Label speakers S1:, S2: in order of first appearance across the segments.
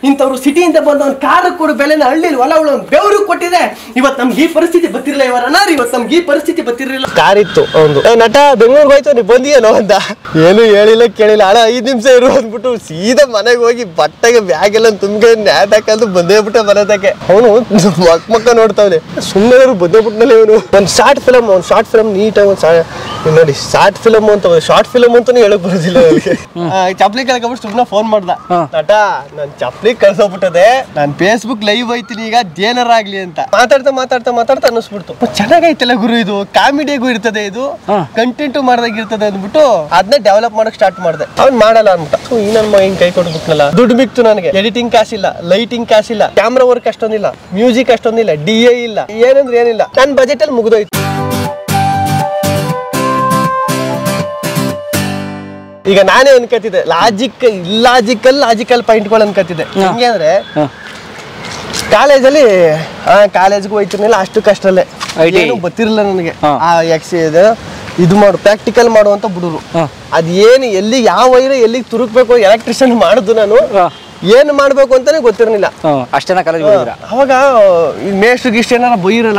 S1: ಇಂಥವ್ರು ಸಿಟಿಯಿಂದ ಬಂದ ಒಂದು ಕಾರು ಕೊಡು ಬೆಲೆನ ಹಳ್ಳಿಲಿ ಹೊಲ ಉಳ ಬೆವರು ಕೊಟ್ಟಿದೆ ಇವತ್ತು ನಮ್ಗೆ ಈ ಪರಿಸ್ಥಿತಿ ಬತ್ತಿರ್ಲಿಲ್ಲ ಇವರ ಅನಾರ್ ಇವತ್ತು ನಮ್ಗೆ ಈ ಪರಿಸ್ಥಿತಿ ಬತ್ತಿರ್ಲಿಲ್ಲ ಕಾರ್ ಇತ್ತು ಒಂದು ಏ ನಟ ಬೆಂಗಳೂರಿಗೆ ಹೋಯ್ತು ನೀವು ಬಂದಿಯೇನೋ ಅಂತ ಏನು ಹೇಳಿಲ್ಲ ಕೇಳಿಲ್ಲ ಹಣ ಐದು ನಿಮಿಷ ಇರು ಅಂದ್ಬಿಟ್ಟು ಸೀದಾ ಮನೆಗೆ ಹೋಗಿ ಬಟ್ಟೆಗೆ ಬ್ಯಾಗ್ ಎಲ್ಲ ತುಂಬಿಗೆ ನ್ಯಾಟಕ್ಕಂದು ಬಂದೇ ಬಿಟ್ಟೆ ಮನೆದಕ್ಕೆ ಅವನು ಮಕ್ ಮಕ್ಕ ನೋಡ್ತಾವನೆ ಸುಮ್ಮನೆ ಬಂದೇ ಬಿಟ್ನಲ್ಲಿ ಇವನು ಒಂದು ಶಾರ್ಟ್ ಫಿಲಮ್ ಒಂದು ಶಾರ್ಟ್ ಫಿಲಮ್ ನೀಟಾಗಿ ಒಂದು ನೋಡಿ ಶಾರ್ಟ್ ಫಿಲಮ್ ಅಂತ ಶಾರ್ಟ್ ಫಿಲಮ್ ಅಂತಾನೆ ಹೇಳಕ್ ಬರೋದಿಲ್ಲ ಅವ್ರಿಗೆ ಚಪ್ಲಿ ಕಳ್ಕೊಂಬಿಟ್ಟು ಸುಮ್ಮನೆ ಫೋನ್ ಮಾಡ್ದ
S2: ಹಾ.
S1: ನಟ ನನ್ ಚಪ್ಲಿ ಕಳ್ಸೋಗ್ಬಿಟ್ಟದೆ ನಾನ್ ಫೇಸ್ಬುಕ್ ಲೈವ್ ಐತೀನಿ ಈಗ ಏನಾರ ಆಗ್ಲಿ ಅಂತ ಮಾತಾಡ್ತಾ ಮಾತಾಡ್ತಾ ಮಾತಾಡ್ತಾ ಅನ್ನಿಸ್ಬಿಡ್ತು ಚೆನ್ನಾಗೈತಲ್ಲ ಗುರು ಇದು ಕಾಮಿಡಿಗೂ ಇರ್ತದೆ ಇದು
S2: ಹಾ.
S1: ಕಂಟೆಂಟ್ ಮಾಡ್ದಾಗ ಇರ್ತದೆ ಅಂದ್ಬಿಟ್ಟು ಅದನ್ನ ಡೆವಲಪ್ ಮಾಡಕ್ ಸ್ಟಾರ್ಟ್ ಮಾಡ್ದೆ ಅವ್ನ್ ಮಾಡಲ್ಲ ಅನ್ಬಿಟ್ಟ ಸೊ ಈ ನನ್ ಮಗ ಹಿಂಗ್ ಕೈ ಕೊಟ್ಬಿಟ್ನಲ್ಲ ದುಡ್ಡು ಬಿಕ್ತು ನನಗೆ ಎಡಿಟಿಂಗ್ ಕಾಸಿಲ್ಲ ಲೈಟಿಂಗ್ ಕಾಸಿಲ್ಲ ಕ್ಯಾಮ್ರಾ ವರ್ಕ್ ಅಷ್ಟೊಂದಿಲ್ಲ ಮ್ಯೂಸಿಕ್ ಅಷ್ಟೊಂದಿಲ್ಲ ಡಿ ಎ ಇಲ್ಲ ಏನಂದ್ರೆ ಏನಿಲ್ಲ ನನ್ ಬಜೆಟ್ ಅಲ್ಲಿ ಮುಗ್ದೋಯ್ತು ಈಗ ನಾನೇ ಅನ್ಕತಿದ್ದೆ ಲಾಜಿಕ್ ಇಲ್ಲಾಜಿಕಲ್ ಲಾಜಿಕಲ್ ಪಾಯಿಂಟ್ಗಳು ಅನ್ಕತಿದ್ದೆ
S2: ಹಾ.
S1: ಹೆಂಗೆ ಅಂದ್ರೆ
S2: ಹಾ.
S1: ಕಾಲೇಜಲ್ಲಿ ಆ ಕಾಲೇಜ್ಗೆ ಹೋಯ್ತಿರ್ಲಿಲ್ಲ ಅಷ್ಟು ಕಷ್ಟಲ್ಲೇ
S2: IT.
S1: ಏನು ಗೊತ್ತಿರಲಿಲ್ಲ ನನಗೆ
S2: ಹಾ.
S1: ಆ ಎಕ್ಸ್ ಇದು ಇದು ಮಾಡು ಪ್ರಾಕ್ಟಿಕಲ್ ಮಾಡುವಂತ ಬಿಡುರು
S2: ಹಾ.
S1: ಅದ್ ಏನು ಎಲ್ಲಿ ಯಾವ ವೈರ್ ಎಲ್ಲಿಗೆ ತುರುಕ್ಬೇಕು ಎಲೆಕ್ಟ್ರಿಷಿಯನ್ ಮಾಡುದು ನಾನು
S2: ಹಾ.
S1: ಏನು ಮಾಡ್ಬೇಕು ಅಂತಾನೆ ಗೊತ್ತಿರಲಿಲ್ಲ
S2: ಹ್ಮ್ ಅಷ್ಟೇನ ಕಾಲೇಜ್ ಹೋಗಿದ್ರ
S1: ಅವಾಗ ಈ ಮೇಷ್ಟ್ರು ಗಿಸ್ಟ್ ಏನಾರ ಬೈರಲ್ಲ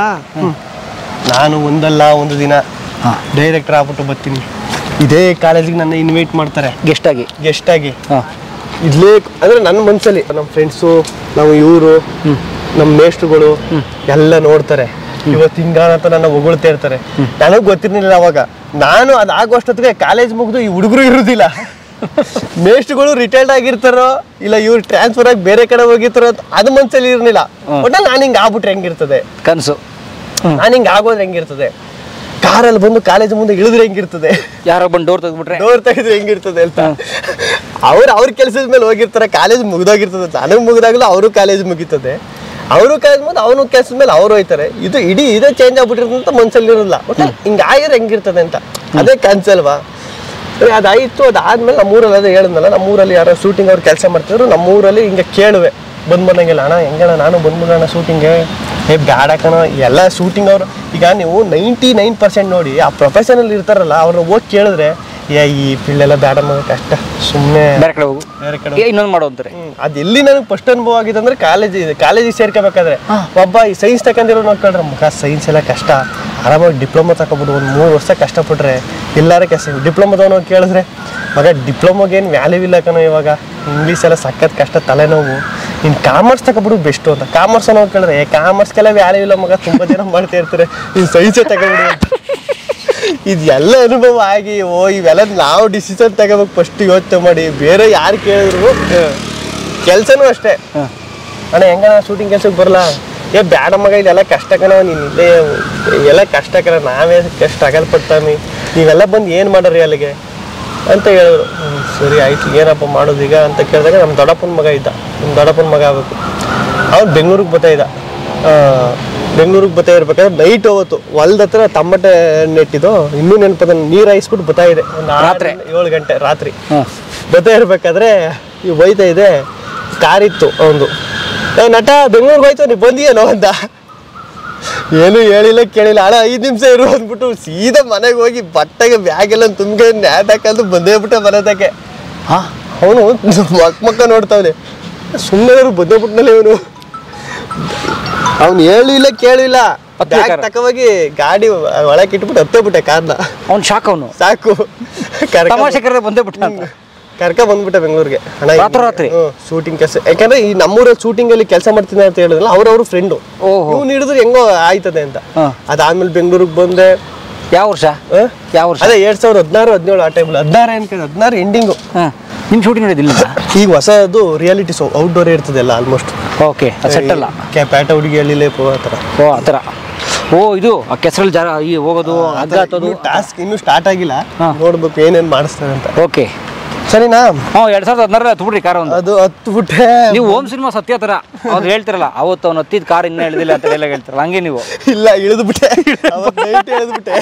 S1: ನಾನು ಒಂದಲ್ಲ ಒಂದು ದಿನ
S2: ಹಾ.
S1: ಡೈರೆಕ್ಟರ್ ಆಗ್ಬಿಟ್ಟು ಬರ್ತೀನಿ ಇದೇ ಕಾಲೇಜಿಗೆ ನನ್ನ ಇನ್ವೈಟ್ ಮಾಡ್ತಾರೆ
S2: ಗೆಸ್ಟ್ ಆಗಿ
S1: ಗೆಸ್ಟ್ ಆಗಿ
S2: ಹಾ
S1: ಇದ್ಲೇ ಅಂದ್ರೆ ನನ್ನ ಮನ್ಸಲ್ಲಿ ನಮ್ಮ ಫ್ರೆಂಡ್ಸು ನಾವು ಇವರು ನಮ್ಮ ಮೇಷ್ಟ್ರುಗಳು ಎಲ್ಲ ನೋಡ್ತಾರೆ ಇವತ್ತು ಹಿಂಗಾನ ಅಂತ ನನ್ನ ಹೊಗಳ್ತಾ ಇರ್ತಾರೆ ನನಗೆ ಗೊತ್ತಿರ್ಲಿಲ್ಲ ಅವಾಗ ನಾನು ಅದಾಗೋಷ್ಟೊತ್ತಿಗೆ ಕಾಲೇಜ್ ಮುಗಿದು ಈ ಹುಡುಗರು ಇರುದಿಲ್ಲ ಮೇಷ್ಟ್ರುಗಳು ರಿಟೈರ್ಡ್ ಆಗಿರ್ತಾರೋ ಇಲ್ಲ ಇವ್ರು ಟ್ರಾನ್ಸ್ಫರ್ ಆಗಿ ಬೇರೆ ಕಡೆ ಹೋಗಿರ್ತಾರೋ ಅಂತ ಅದು ಮನ್ಸಲ್ಲಿ ಇರ್ಲಿಲ್ಲ ಒಟ್ನಲ್ಲಿ ನಾನು ಹಿಂಗೆ ಆಗ್ಬಿಟ್ರೆ ಹೆಂಗಿರ್ತದೆ
S2: ಕನಸು
S1: ನಾನು ಹಿಂಗೆ ಆಗೋದ್ರೆ ಹೆಂಗಿರ್ತದೆ ಕಾರಲ್ಲಿ ಬಂದು ಕಾಲೇಜ್ ಮುಂದೆ ಇಳಿದ್ರೆ ಹೆಂಗಿರ್ತದೆ
S2: ಯಾರೋ ಬಂದು ಡೋರ್ ತೆಗೆದ್ಬಿಟ್ರೆ
S1: ಡೋರ್ ತೆಗೆದ್ರೆ ಹೆಂಗಿರ್ತದೆ ಅಂತ ಅವ್ರು ಅವ್ರ ಕೆಲಸದ ಮೇಲೆ ಹೋಗಿರ್ತಾರೆ ಕಾಲೇಜ್ ಮುಗ್ದೋಗಿರ್ತದೆ ನನಗೆ ಮುಗ್ದಾಗಲೂ ಅವರು ಕಾಲೇಜ್ ಮುಗೀತದೆ ಅವರು ಕಾಲೇಜ್ ಮುಂದೆ ಅವನು ಕೆಲಸದ ಮೇಲೆ ಅವ್ರು ಹೋಯ್ತಾರೆ ಇದು ಇಡೀ ಇದೇ ಚೇಂಜ್ ಆಗ್ಬಿಟ್ಟಿರ್ತದೆ ಅಂತ ಮನ್ಸಲ್ಲಿ ಇರೋಲ್ಲ ಒಟ್ಟು ಹಿಂಗೆ ಆಗಿದ್ರೆ ಹೆಂಗಿರ್ತದೆ ಅಂತ ಅದೇ ಕನ್ಸಲ್ವಾ ಸರಿ ಅದಾಯಿತು ಅದಾದ್ಮೇಲೆ ನಮ್ಮೂರಲ್ಲಿ ಅದೇ ಹೇಳಿದ್ನಲ್ಲ ನಮ್ಮೂರಲ್ಲಿ ಯಾರೋ ಶೂಟಿಂಗ್ ಅವ್ರು ಕೆಲಸ ಮಾಡ್ತಿದ್ರು ನಮ್ಮೂರಲ್ಲಿ ಹಿಂಗೆ ಕೇಳುವೆ ಬಂದ್ ಬಂದಂಗೆಲ್ಲ ಅಣ್ಣ ಹೆಂಗಣ್ಣ ನಾನು ಬಂದ್ಬಿಡೋಣ ಶೂಟಿಂಗ್ಗೆ ಏ ಬ್ಯಾಡ ಕಣ ಎಲ್ಲ ಶೂಟಿಂಗ್ ಅವರು ಈಗ ನೀವು ನೈಂಟಿ ನೈನ್ ಪರ್ಸೆಂಟ್ ನೋಡಿ ಆ ಪ್ರೊಫೆಷನಲ್ ಇರ್ತಾರಲ್ಲ ಅವ್ರನ್ನ ಹೋಗಿ ಕೇಳಿದ್ರೆ ಏ ಈ ಫೀಲ್ಡೆಲ್ಲ ಬೇಡ ಮಗ ಕಷ್ಟ ಸುಮ್ಮನೆ
S2: ಬೇರೆ ಕಡೆ ಹೋಗು
S1: ಬೇರೆ ಕಡೆ
S2: ಏ ಇನ್ನೊಂದು ಮಾಡು ಅಂತಾರೆ
S1: ಅದು ಎಲ್ಲಿ ನನಗೆ ಫಸ್ಟ್ ಅನುಭವ ಆಗಿದೆ ಅಂದ್ರೆ ಕಾಲೇಜ್ ಕಾಲೇಜಿಗೆ ಸೇರ್ಕೋಬೇಕಾದ್ರೆ ಒಬ್ಬ ಈ ಸೈನ್ಸ್ ತಗೊಂಡಿರೋ ನೋಡ್ಕೊಂಡ್ರೆ ಮಗ ಸೈನ್ಸ್ ಎಲ್ಲ ಕಷ್ಟ ಆರಾಮಾಗಿ ಡಿಪ್ಲೊಮಾ ತಗೊಬಿಡು ಒಂದು ಮೂರು ವರ್ಷ ಕಷ್ಟಪಟ್ರೆ ಎಲ್ಲಾರ ಕೆಲಸ ಡಿಪ್ಲೊಮಾದವನು ಕೇಳಿದ್ರೆ ಮಗ ಡಿಪ್ಲೊಮಾಗೆ ಏನು ವ್ಯಾಲ್ಯೂ ಇಲ್ಲ ಕಣೋ ಇವಾಗ ಇಂಗ್ಲೀಷ್ ಎಲ್ಲ ಸಖತ್ ಕಷ್ಟ ತಲೆನೋವು ನೀನು ಕಾಮರ್ಸ್ ತಗೊಬಿಡು ಬೆಸ್ಟು ಅಂತ ಕಾಮರ್ಸ್ ಅನ್ನೋ ಕೇಳಿದ್ರೆ ಏ ಕಾಮರ್ಸ್ಗೆಲ್ಲ ವ್ಯಾಲ್ಯೂ ಇಲ್ಲ ಮಗ ತುಂಬ ಜನ ಮಾಡ್ತಾ ಇರ್ತಾರೆ ನೀನು ಸೈನ್ಸೇ ತಗೊಬಿಡು ಅಂತ ಇದೆಲ್ಲ ಅನುಭವ ಆಗಿ ಓ ಇವೆಲ್ಲ ನಾವು ಡಿಸಿಷನ್ ತಗೋಬೇಕು ಫಸ್ಟ್ ಯೋಚನೆ ಮಾಡಿ ಬೇರೆ ಯಾರು ಕೇಳಿದ್ರು ಕೆಲಸನೂ ಅಷ್ಟೇ ಅಣ್ಣ ಹೆಂಗಣ ಶೂಟಿಂಗ್ ಕೆಲ್ಸಕ್ಕೆ ಬರಲ್ಲ ಏ ಬ್ಯಾಡ ಮಗ ಇದೆಲ್ಲ ಕಷ್ಟ ಕಣ ನೀನು ಇಲ್ಲೇ ಎಲ್ಲ ಕಷ್ಟ ಕಣ ನಾವೇ ಕಷ್ಟ ಆಗಲ್ ಪಡ್ತಾಮಿ ನೀವೆಲ್ಲ ಬಂದು ಏನು ಮಾಡ್ರಿ ಅಲ್ಲಿಗೆ ಅಂತ ಹೇಳಿದ್ರು ಹ್ಮ್, ಸರಿ ಆಯ್ತು ಏನಪ್ಪ ಮಾಡೋದು ಈಗ ಅಂತ ಕೇಳಿದಾಗ ನಮ್ಮ ದೊಡ್ಡಪ್ಪನ ಮಗ ಇದ್ದ ನಮ್ಮ ದೊಡ್ಡಪ್ಪನ ಮಗ ಆಗ್ಬೇಕು ಅವ್ನು ಬೆಂಗಳೂರಿಗೆ ಬರ್ತಾ ಇದ್ದ ಆ, ಬೆಂಗಳೂರಿಗೆ ಬರ್ತಾ ಇರ್ಬೇಕಾದ್ರೆ ನೈಟ್ ಅವತ್ತು ಹೊಲ್ದ ಹತ್ರ ಟಮಟೆ ನೆಟ್ಟಿದ್ದು ಇನ್ನೂ ನೆನಪದ ನೀರು ಹಾಯಿಸ್ಬಿಟ್ಟು ಬರ್ತಾ ಇದೆ ಒಂದು
S2: ರಾತ್ರಿ?
S1: ಏಳು ಗಂಟೆ ರಾತ್ರಿ
S2: ಹಾಂ
S1: ಬರ್ತಾ ಇರ್ಬೇಕಾದ್ರೆ ಈ ಹೋಯ್ತಾ ಇದೆ ಕಾರ್ ಇತ್ತು ಒಂದು ಏ ನಟ ಬೆಂಗಳೂರಿಗೆ ಹೋಯ್ತು ನೀವು ಬಂದಿಯೇನೋ ಅಂತ ಏನು ಹೇಳಿಲ್ಲ ಕೇಳಿಲ್ಲ ಹಣ ಐದು ನಿಮಿಷ ಇರು ಅಂದ್ಬಿಟ್ಟು ಸೀದಾ ಮನೆಗೆ ಹೋಗಿ ಬಟ್ಟೆಗೆ ಬ್ಯಾಗ್ ಎಲ್ಲ ತುಂಬಿಗೆ ನ್ಯಾಟಕ್ಕಂದು ಬಂದೇ ಬಿಟ್ಟೆ ಮನೆದಕ್ಕೆ
S2: ಹಾಂ
S1: ಅವನು ಮಕ್ ಮಕ್ಕ ನೋಡ್ತಾವನೆ ಸುಮ್ಮನೆ ಬಂದೇ ಬಿಟ್ನಲ್ಲಿ ಇವನು ಅವ್ನು ಹೇಳಿಲ್ಲ ಕೇಳಿಲ್ಲ
S2: ಹತ್ತಿ
S1: ಬ್ಯಾಗ್
S2: car.
S1: ತಕೋಗಿ ಗಾಡಿ ಒಳಗೆ ಇಟ್ಬಿಟ್ಟು ಹತ್ತೇ ಬಿಟ್ಟೆ ಕಾರ್ನ
S2: ಅವ್ನು ಶಾಕ್ ಅವನು
S1: ಸಾಕು ಕರ್ಕೊಂಡ್
S2: ತಮಾಷೆ ಕರೆದ ಬಂದೇ ಬಿಟ್ಟ ಅಂತ
S1: ಕರ್ಕ ಬಂದ್ಬಿಟ್ಟೆ ಬೆಂಗಳೂರಿಗೆ ಹಣ
S2: ರಾತ್ರೋರಾತ್ರಿ?
S1: ಶೂಟಿಂಗ್ ಕೆಲಸ ಯಾಕಂದ್ರೆ ಈ ನಮ್ಮೂರಲ್ಲಿ ಶೂಟಿಂಗ್ ಅಲ್ಲಿ ಕೆಲಸ ಮಾಡ್ತೀನಿ ಅಂತ ಹೇಳಿದ್ರಲ್ಲ ಅವ್ರವ್ರ ಫ್ರೆಂಡು
S2: ಓಹೋ.
S1: ಇವ್ನು ಹಿಡಿದ್ರೆ ಹೆಂಗೋ ಆಯ್ತದೆ ಅಂತ
S2: ಹಾ.
S1: ಅದಾದ್ಮೇಲೆ ಬೆಂಗಳೂರಿಗೆ ಬಂದೆ
S2: ಯಾವ ವರ್ಷ
S1: ಆ?
S2: ಯಾವ ವರ್ಷ
S1: ಅದೇ ಎರಡ್ ಸಾವಿರದ ಹದಿನಾರು ಹದಿನೇಳು ಆ ಟೈಮಲ್ಲಿ ಹದಿನಾರು ಅನ್ಕೊಂಡು ಹದಿನಾರು ಎಂಡಿಂಗು
S2: ಹಾಂ ನಿಮ್ಮ ಶೂಟಿಂಗ್ ನಡೆದಿಲ್ಲ
S1: ಈಗ ಹೊಸದು ರಿಯಾಲಿಟಿ ಶೋ ಔಟ್ಡೋರ್ ಇರ್ತದೆ ಅಲ್ಲ ಆಲ್ಮೋಸ್ಟ್
S2: ಓಕೆ ಸೆಟ್ ಅಲ್ಲ
S1: ಪ್ಯಾಟ ಹುಡುಗಿ ಹಳ್ಳಿಲೇ ಪೋ ಆ ಥರ
S2: ಓ ಆ ಥರ ಓ ಇದು ಆ ಕೆಸರಲ್ಲಿ ಜಾರ ಈ ಹೋಗೋದು ಹಗ್ಗ ಹತ್ತೋದು
S1: ಟಾಸ್ಕ್ ಇನ್ನೂ ಸ್ಟಾರ್ಟ್ ಆಗಿಲ್ಲ
S2: ಹಾ.
S1: ನೋಡ್ಬೇಕು ಏನೇನ್ ಮಾಡಿಸ್ತಾರೆ ಅಂತ
S2: ಓಕೆ
S1: ಸರಿನಾ
S2: ಹ್ಞೂ ಎರಡು ಸಾವಿರದ ಹದಿನಾರ ಹತ್ಬಿಡ್ರಿ ಕಾರ್ ಒಂದು
S1: ಅದು ಹತ್ತು ಬಿಟ್ಟೆ
S2: ನೀವು ಓಮ್ ಸಿನಿಮಾ ಸತ್ಯ ಥರ ಅವ್ರು ಹೇಳ್ತಿರಲ್ಲ ಅವತ್ತು ಅವ್ನು ಹತ್ತಿದ ಕಾರ್ ಇನ್ನೂ ಇಳಿದಿಲ್ಲ ಅಂತ ಎಲ್ಲ ಹೇಳ್ತಾರಲ್ಲ ಹಂಗೆ ನೀವು
S1: ಇಲ್ಲ ಇಳಿದು ಬಿಟ್ಟೆ ನೈಟ್ ಇಳಿದು ಬಿಟ್ಟೆ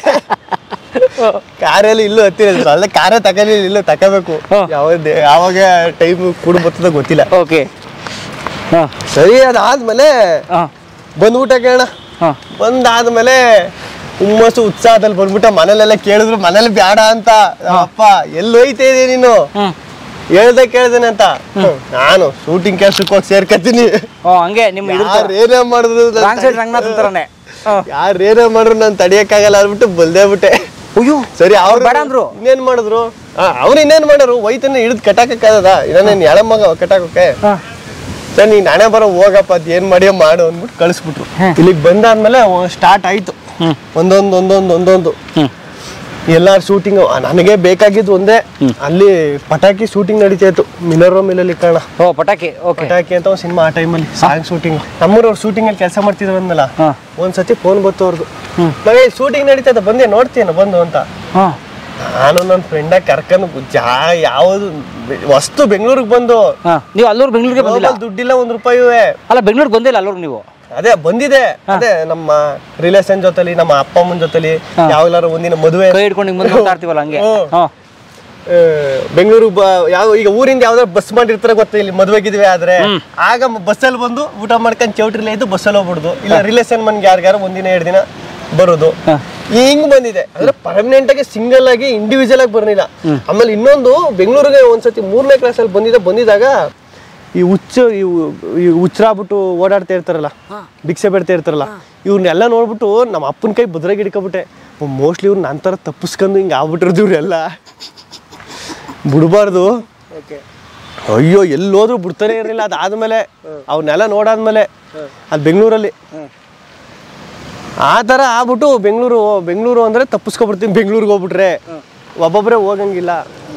S1: ಕಾರಲ್ಲಿ ಇಲ್ಲೂ ಹತ್ತಿರ ಅಲ್ಲ ಕಾರೇ ತಗೊಲಿಲ್ಲ ಇಲ್ಲ ತಗೋಬೇಕು
S2: ಹಾ.
S1: ಯಾವ ಯಾವಾಗ ಟೈಮ್ ಕೂಡ ಬರ್ತದ ಗೊತ್ತಿಲ್ಲ
S2: ಓಕೆ ಹಾಂ
S1: ಸರಿ ಅದಾದ್ಮೇಲೆ
S2: ಹಾಂ
S1: ಬಂದ್ಬಿಟ್ಟೆ ಕೇಳೋಣ
S2: ಹಾಂ
S1: ಬಂದಾದ್ಮೇಲೆ ಹುಮ್ಮಸ್ಸು ಉತ್ಸಾಹದಲ್ಲಿ ಬಂದ್ಬಿಟ್ಟ ಮನೇಲೆಲ್ಲ ಕೇಳಿದ್ರು ಮನೇಲಿ ಬ್ಯಾಡ ಅಂತ ಅಪ್ಪ ಎಲ್ಲಿ ಹೋಯ್ತಾ ಇದೆ ನೀನು
S2: ಹ್ಞೂ
S1: ಹೇಳ್ದೆ ಕೇಳ್ದೇನೆ ಅಂತ ನಾನು ಶೂಟಿಂಗ್ ಕೆಲ್ಸಕ್ಕೆ ಹೋಗಿ ಸೇರ್ಕತೀನಿ
S2: ಓ ಹಂಗೆ ನಿಮ್ಮ ಇದ್ರ
S1: ಯಾರು ಏನೇ ಮಾಡಿದ್ರು ನಾನ್
S2: ರಾಂಗ್ ಸೈಡ್ ರಂಗನಾಥ್ ಅಂತಾರನೆ
S1: ಯಾರು ಏನೇ ಮಾಡಿದ್ರು ನಾನು ತಡಿಯಕ್ಕಾಗಲ್ಲ ಅಂದ್ಬಿಟ್ಟು ಬಲ್ದೇ ಬಿಟ್ಟೆ
S2: ಅಯ್ಯೋ
S1: ಸರಿ ಅವ್ರು
S2: ಬೇಡ ಅಂದ್ರು?
S1: ಇನ್ನೇನ್ ಮಾಡಿದ್ರು ಅವ್ರು ಇನ್ನೇನ್ ಮಾಡೋರು ವೈತನ್ನ ಹಿಡಿದು ಕಟ್ಟಾಕಕ್ಕಾಗದ ಇನ್ನೇನ್ ಎಳೆ ಮಗ ಕಟ್ಟಾಕಕ್ಕೆ
S2: ಹಾ.
S1: ಸರ್ ನೀನ್ ನಾನೇ ಬರೋ ಹೋಗಪ್ಪ ಅದ್ ಏನ್ ಮಾಡಿಯೋ ಮಾಡು ಅಂದ್ಬಿಟ್ಟು ಕಳಿಸ್ಬಿಟ್ರು ಇಲ್ಲಿಗೆ ಬಂದಾದ್ಮೇಲೆ ಸ್ಟಾರ್ಟ್ ಆಯ್ತು
S2: ಹ್ಮ್.
S1: ಒಂದೊಂದು ಒಂದೊಂದು ಒಂದೊಂದು
S2: ಹ್ಮ್
S1: ಎಲ್ಲಾರು ಶೂಟಿಂಗ್ ನನಗೆ ಬೇಕಾಗಿದ್ದು ಒಂದೇ ಅಲ್ಲಿ ಪಟಾಕಿ ಶೂಟಿಂಗ್ ನಡೀತಾ ಇತ್ತು ಮಿನರೋ ಮಿಲಲ್ಲಿ ಕಾಣ
S2: ಓ ಪಟಾಕಿ ಓಕೆ
S1: ಪಟಾಕಿ ಅಂತ ಒಂದು ಸಿನಿಮಾ ಆ ಟೈಮಲ್ಲಿ ಸಾಂಗ್ ಶೂಟಿಂಗ್ ನಮ್ಮೂರವ್ರು ಶೂಟಿಂಗ್ ಅಲ್ಲಿ ಕೆಲಸ ಮಾಡ್ತಿದ್ರು ಅಂದಲ್ಲ
S2: ಹಾ
S1: ಒಂದ್ಸತಿ ಫೋನ್ ಬತ್ತು ಅವ್ರದ್ದು ನಾವೇ ಶೂಟಿಂಗ್ ನಡೀತಾ ಇದೆ ಬಂದೆ ನೋಡ್ತೀನ ಬಂದು ಅಂತ
S2: ಹಾ
S1: ನಾನು ನನ್ನ ಫ್ರೆಂಡ ಕರ್ಕೊಂಡು ಜಾ ಯಾವುದು ವಸ್ತು ಬೆಂಗಳೂರಿಗೆ ಬಂದು
S2: ಹಾ ನೀವು ಅಲ್ಲೂರು ಬೆಂಗಳೂರಿಗೆ ಬಂದಿಲ್ಲ
S1: Global ದುಡ್ಡಿಲ್ಲ ಒಂದ್ ರೂಪಾಯಿವೇ
S2: ಅಲ್ಲ ಬೆಂಗಳೂರಿಗೆ ಬಂದಿಲ್ಲ ಅಲ್ಲೂರು ನೀವು
S1: ಅದೇ ಬಂದಿದೆ ಅದೇ ನಮ್ಮ ರಿಲೇಷನ್ ಜೊತೆಲಿ ನಮ್ಮ ಅಪ್ಪ ಅಮ್ಮನ ಜೊತೆಲಿ ಯಾವಾಗ್ಲಾರು ಒಂದಿನ ಮದುವೆ
S2: ಕೈ ಹಿಡ್ಕೊಂಡು ಹಿಂಗ್ ಮುಂದೆ ಹೋಗ್ತಾ ಇರ್ತೀವಲ್ಲ ಹಂಗೆ
S1: ಹ್ಮ್.
S2: ಹಾ
S1: ಬೆಂಗಳೂರಿಗೆ ಬ ಯಾವ ಈಗ ಊರಿಂದ ಯಾವ್ದಾರು ಬಸ್ ಮಾಡಿರ್ತಾರೆ ಗೊತ್ತಾ ಇಲ್ಲಿ ಮದುವೆಗಿದ್ವಿ ಆದ್ರೆ ಆಗ ಬಸ್ಸಲ್ಲಿ ಬಂದು ಊಟ ಮಾಡ್ಕೊಂಡು ಚೌಟ್ರಿಲೇ ಇದ್ದು ಬಸ್ಸಲ್ಲಿ ಹೋಗ್ಬಿಡುದು ಇಲ್ಲ ರಿಲೇಷನ್ ಮನ್ಗೆ ಯಾರಿಗಾರ ಒಂದಿನ ಎರಡು ದಿನ ಬರೋದು
S2: ಹಾ.
S1: ಹಿಂಗ್ ಬಂದಿದೆ ಅಂದ್ರೆ ಪರ್ಮನೆಂಟ್ ಆಗಿ ಸಿಂಗಲ್ ಆಗಿ ಇಂಡಿವಿಜುವಲ್ ಆಗಿ ಬರ್ಲಿಲ್ಲ ಆಮೇಲೆ ಇನ್ನೊಂದು ಬೆಂಗಳೂರಿಗೆ ಒಂದ್ಸತಿ ಮೂರನೇ ಕ್ಲಾಸಲ್ಲಿ ಬಂದಿದ್ದ ಬಂದಿದಾಗ ಈ ಹುಚ್ಚು ಇವು ಈ ಹುಚ್ಚರಾಗ್ಬಿಟ್ಟು ಓಡಾಡ್ತಾ ಇರ್ತಾರಲ್ಲ ಭಿಕ್ಷೆ ಬೇಡ್ತಾ ಇರ್ತಾರಲ್ಲ ಇವ್ರನ್ನೆಲ್ಲ ನೋಡ್ಬಿಟ್ಟು ನಮ್ಮ ಅಪ್ಪನ ಕೈ ಬದ್ರಾಗಿ ಹಿಡ್ಕೊಬಿಟ್ಟೆ ಮೋಸ್ಟ್ಲಿ ಇವ್ರು ನನ್ನ ಥರ ತಪ್ಪಿಸ್ಕೊಂಡು ಹಿಂಗೆ ಆಗ್ಬಿಟ್ಟಿರೋದು ಇವ್ರೆಲ್ಲ ಬಿಡಬಾರ್ದು ಅಯ್ಯೋ ಎಲ್ಲೋದ್ರೂ ಬಿಡ್ತಾನೆ ಇರಲಿಲ್ಲ ಅದಾದ್ಮೇಲೆ ಅವನ್ನೆಲ್ಲ ನೋಡಾದ್ಮೇಲೆ ಅದು ಬೆಂಗಳೂರಲ್ಲಿ ಆ ಥರ ಆಗ್ಬಿಟ್ಟು ಬೆಂಗಳೂರು ಬೆಂಗಳೂರು ಅಂದರೆ ತಪ್ಪಿಸ್ಕೊಬಿಡ್ತೀನಿ ಬೆಂಗಳೂರಿಗೆ ಹೋಗ್ಬಿಟ್ರೆ ಒಬ್ಬೊಬ್ಬರೇ ಹೋಗಂಗಿಲ್ಲ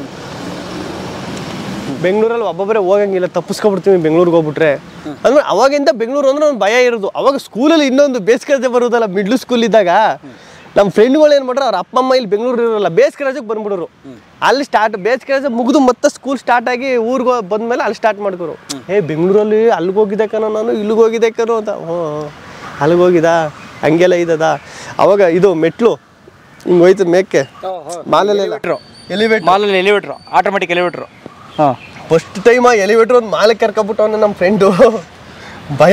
S1: ಬೆಂಗಳೂರಲ್ಲಿ ಒಬ್ಬೊಬ್ಬರೇ ಹೋಗಂಗಿಲ್ಲ ತಪ್ಪಿಸ್ಕೊಬಿಡ್ತೀವಿ ಬೆಂಗಳೂರಿಗೆ ಹೋಗ್ಬಿಟ್ರೆ ಅಂದ್ರೆ ಅವಾಗಿಂದ ಬೆಂಗಳೂರು ಅಂದ್ರೆ ಒಂದು ಭಯ ಇರೋದು ಅವಾಗ ಸ್ಕೂಲಲ್ಲಿ ಇನ್ನೊಂದು ಬೇಸಿಗೆ ರಜೆ ಬರೋದಲ್ಲ ಮಿಡ್ಲ್ ಸ್ಕೂಲ್ ಇದ್ದಾಗ ನಮ್ಮ ಫ್ರೆಂಡ್ಗಳು ಏನು ಮಾಡ್ರು ಅವ್ರ ಅಪ್ಪ ಅಮ್ಮ ಇಲ್ಲಿ ಬೆಂಗಳೂರು ಇರೋಲ್ಲ ಬೇಸಿಗೆ ರಜೆಗೆ ಬಂದ್ಬಿಡೋರು ಅಲ್ಲಿ ಸ್ಟಾರ್ಟ್ ಬೇಸಿಗೆ ರಜೆ ಮುಗಿದು ಮತ್ತೆ ಸ್ಕೂಲ್ ಸ್ಟಾರ್ಟ್ ಆಗಿ ಊರಿಗೆ ಬಂದ್ಮೇಲೆ ಅಲ್ಲಿ ಸ್ಟಾರ್ಟ್ ಮಾಡ್ಕೋರು ಏ ಬೆಂಗಳೂರಲ್ಲಿ ಅಲ್ಲಿಗೆ ಹೋಗಿದ್ದೆ ಕಣೋ ನಾನು ಇಲ್ಲಿಗೆ ಹೋಗಿದ್ದೆ ಕಣೋ ಅಂತ ಹ್ಞೂ ಅಲ್ಲಿಗೆ ಹೋಗಿದ ಹಂಗೆಲ್ಲ ಇದ್ದದ ಅವಾಗ ಇದು ಮೆಟ್ಲು ಹಿಂಗೆ ಹೋಯ್ತು ಮೇಕ್ಕೆ ಮಾಲೆಲ್ಲ ಎಲಿವೇಟ್ರ್
S2: ಮಾಲಲ್ಲಿ ಎಲಿವೇಟ್ರು ಆಟೋಮೆಟಿಕ್ ಎಲಿವೇಟ್ರು ಹಾ
S1: ಫಸ್ಟ್ ಟೈಮ್ ಆ ಎಲಿವೇಟ್ರ್ ಒಂದು ಮಾಲಕ್ಕೆ ಕರ್ಕೊಬಿಟ್ಟು ಅವನು ನಮ್ಮ ಫ್ರೆಂಡು ಭಯ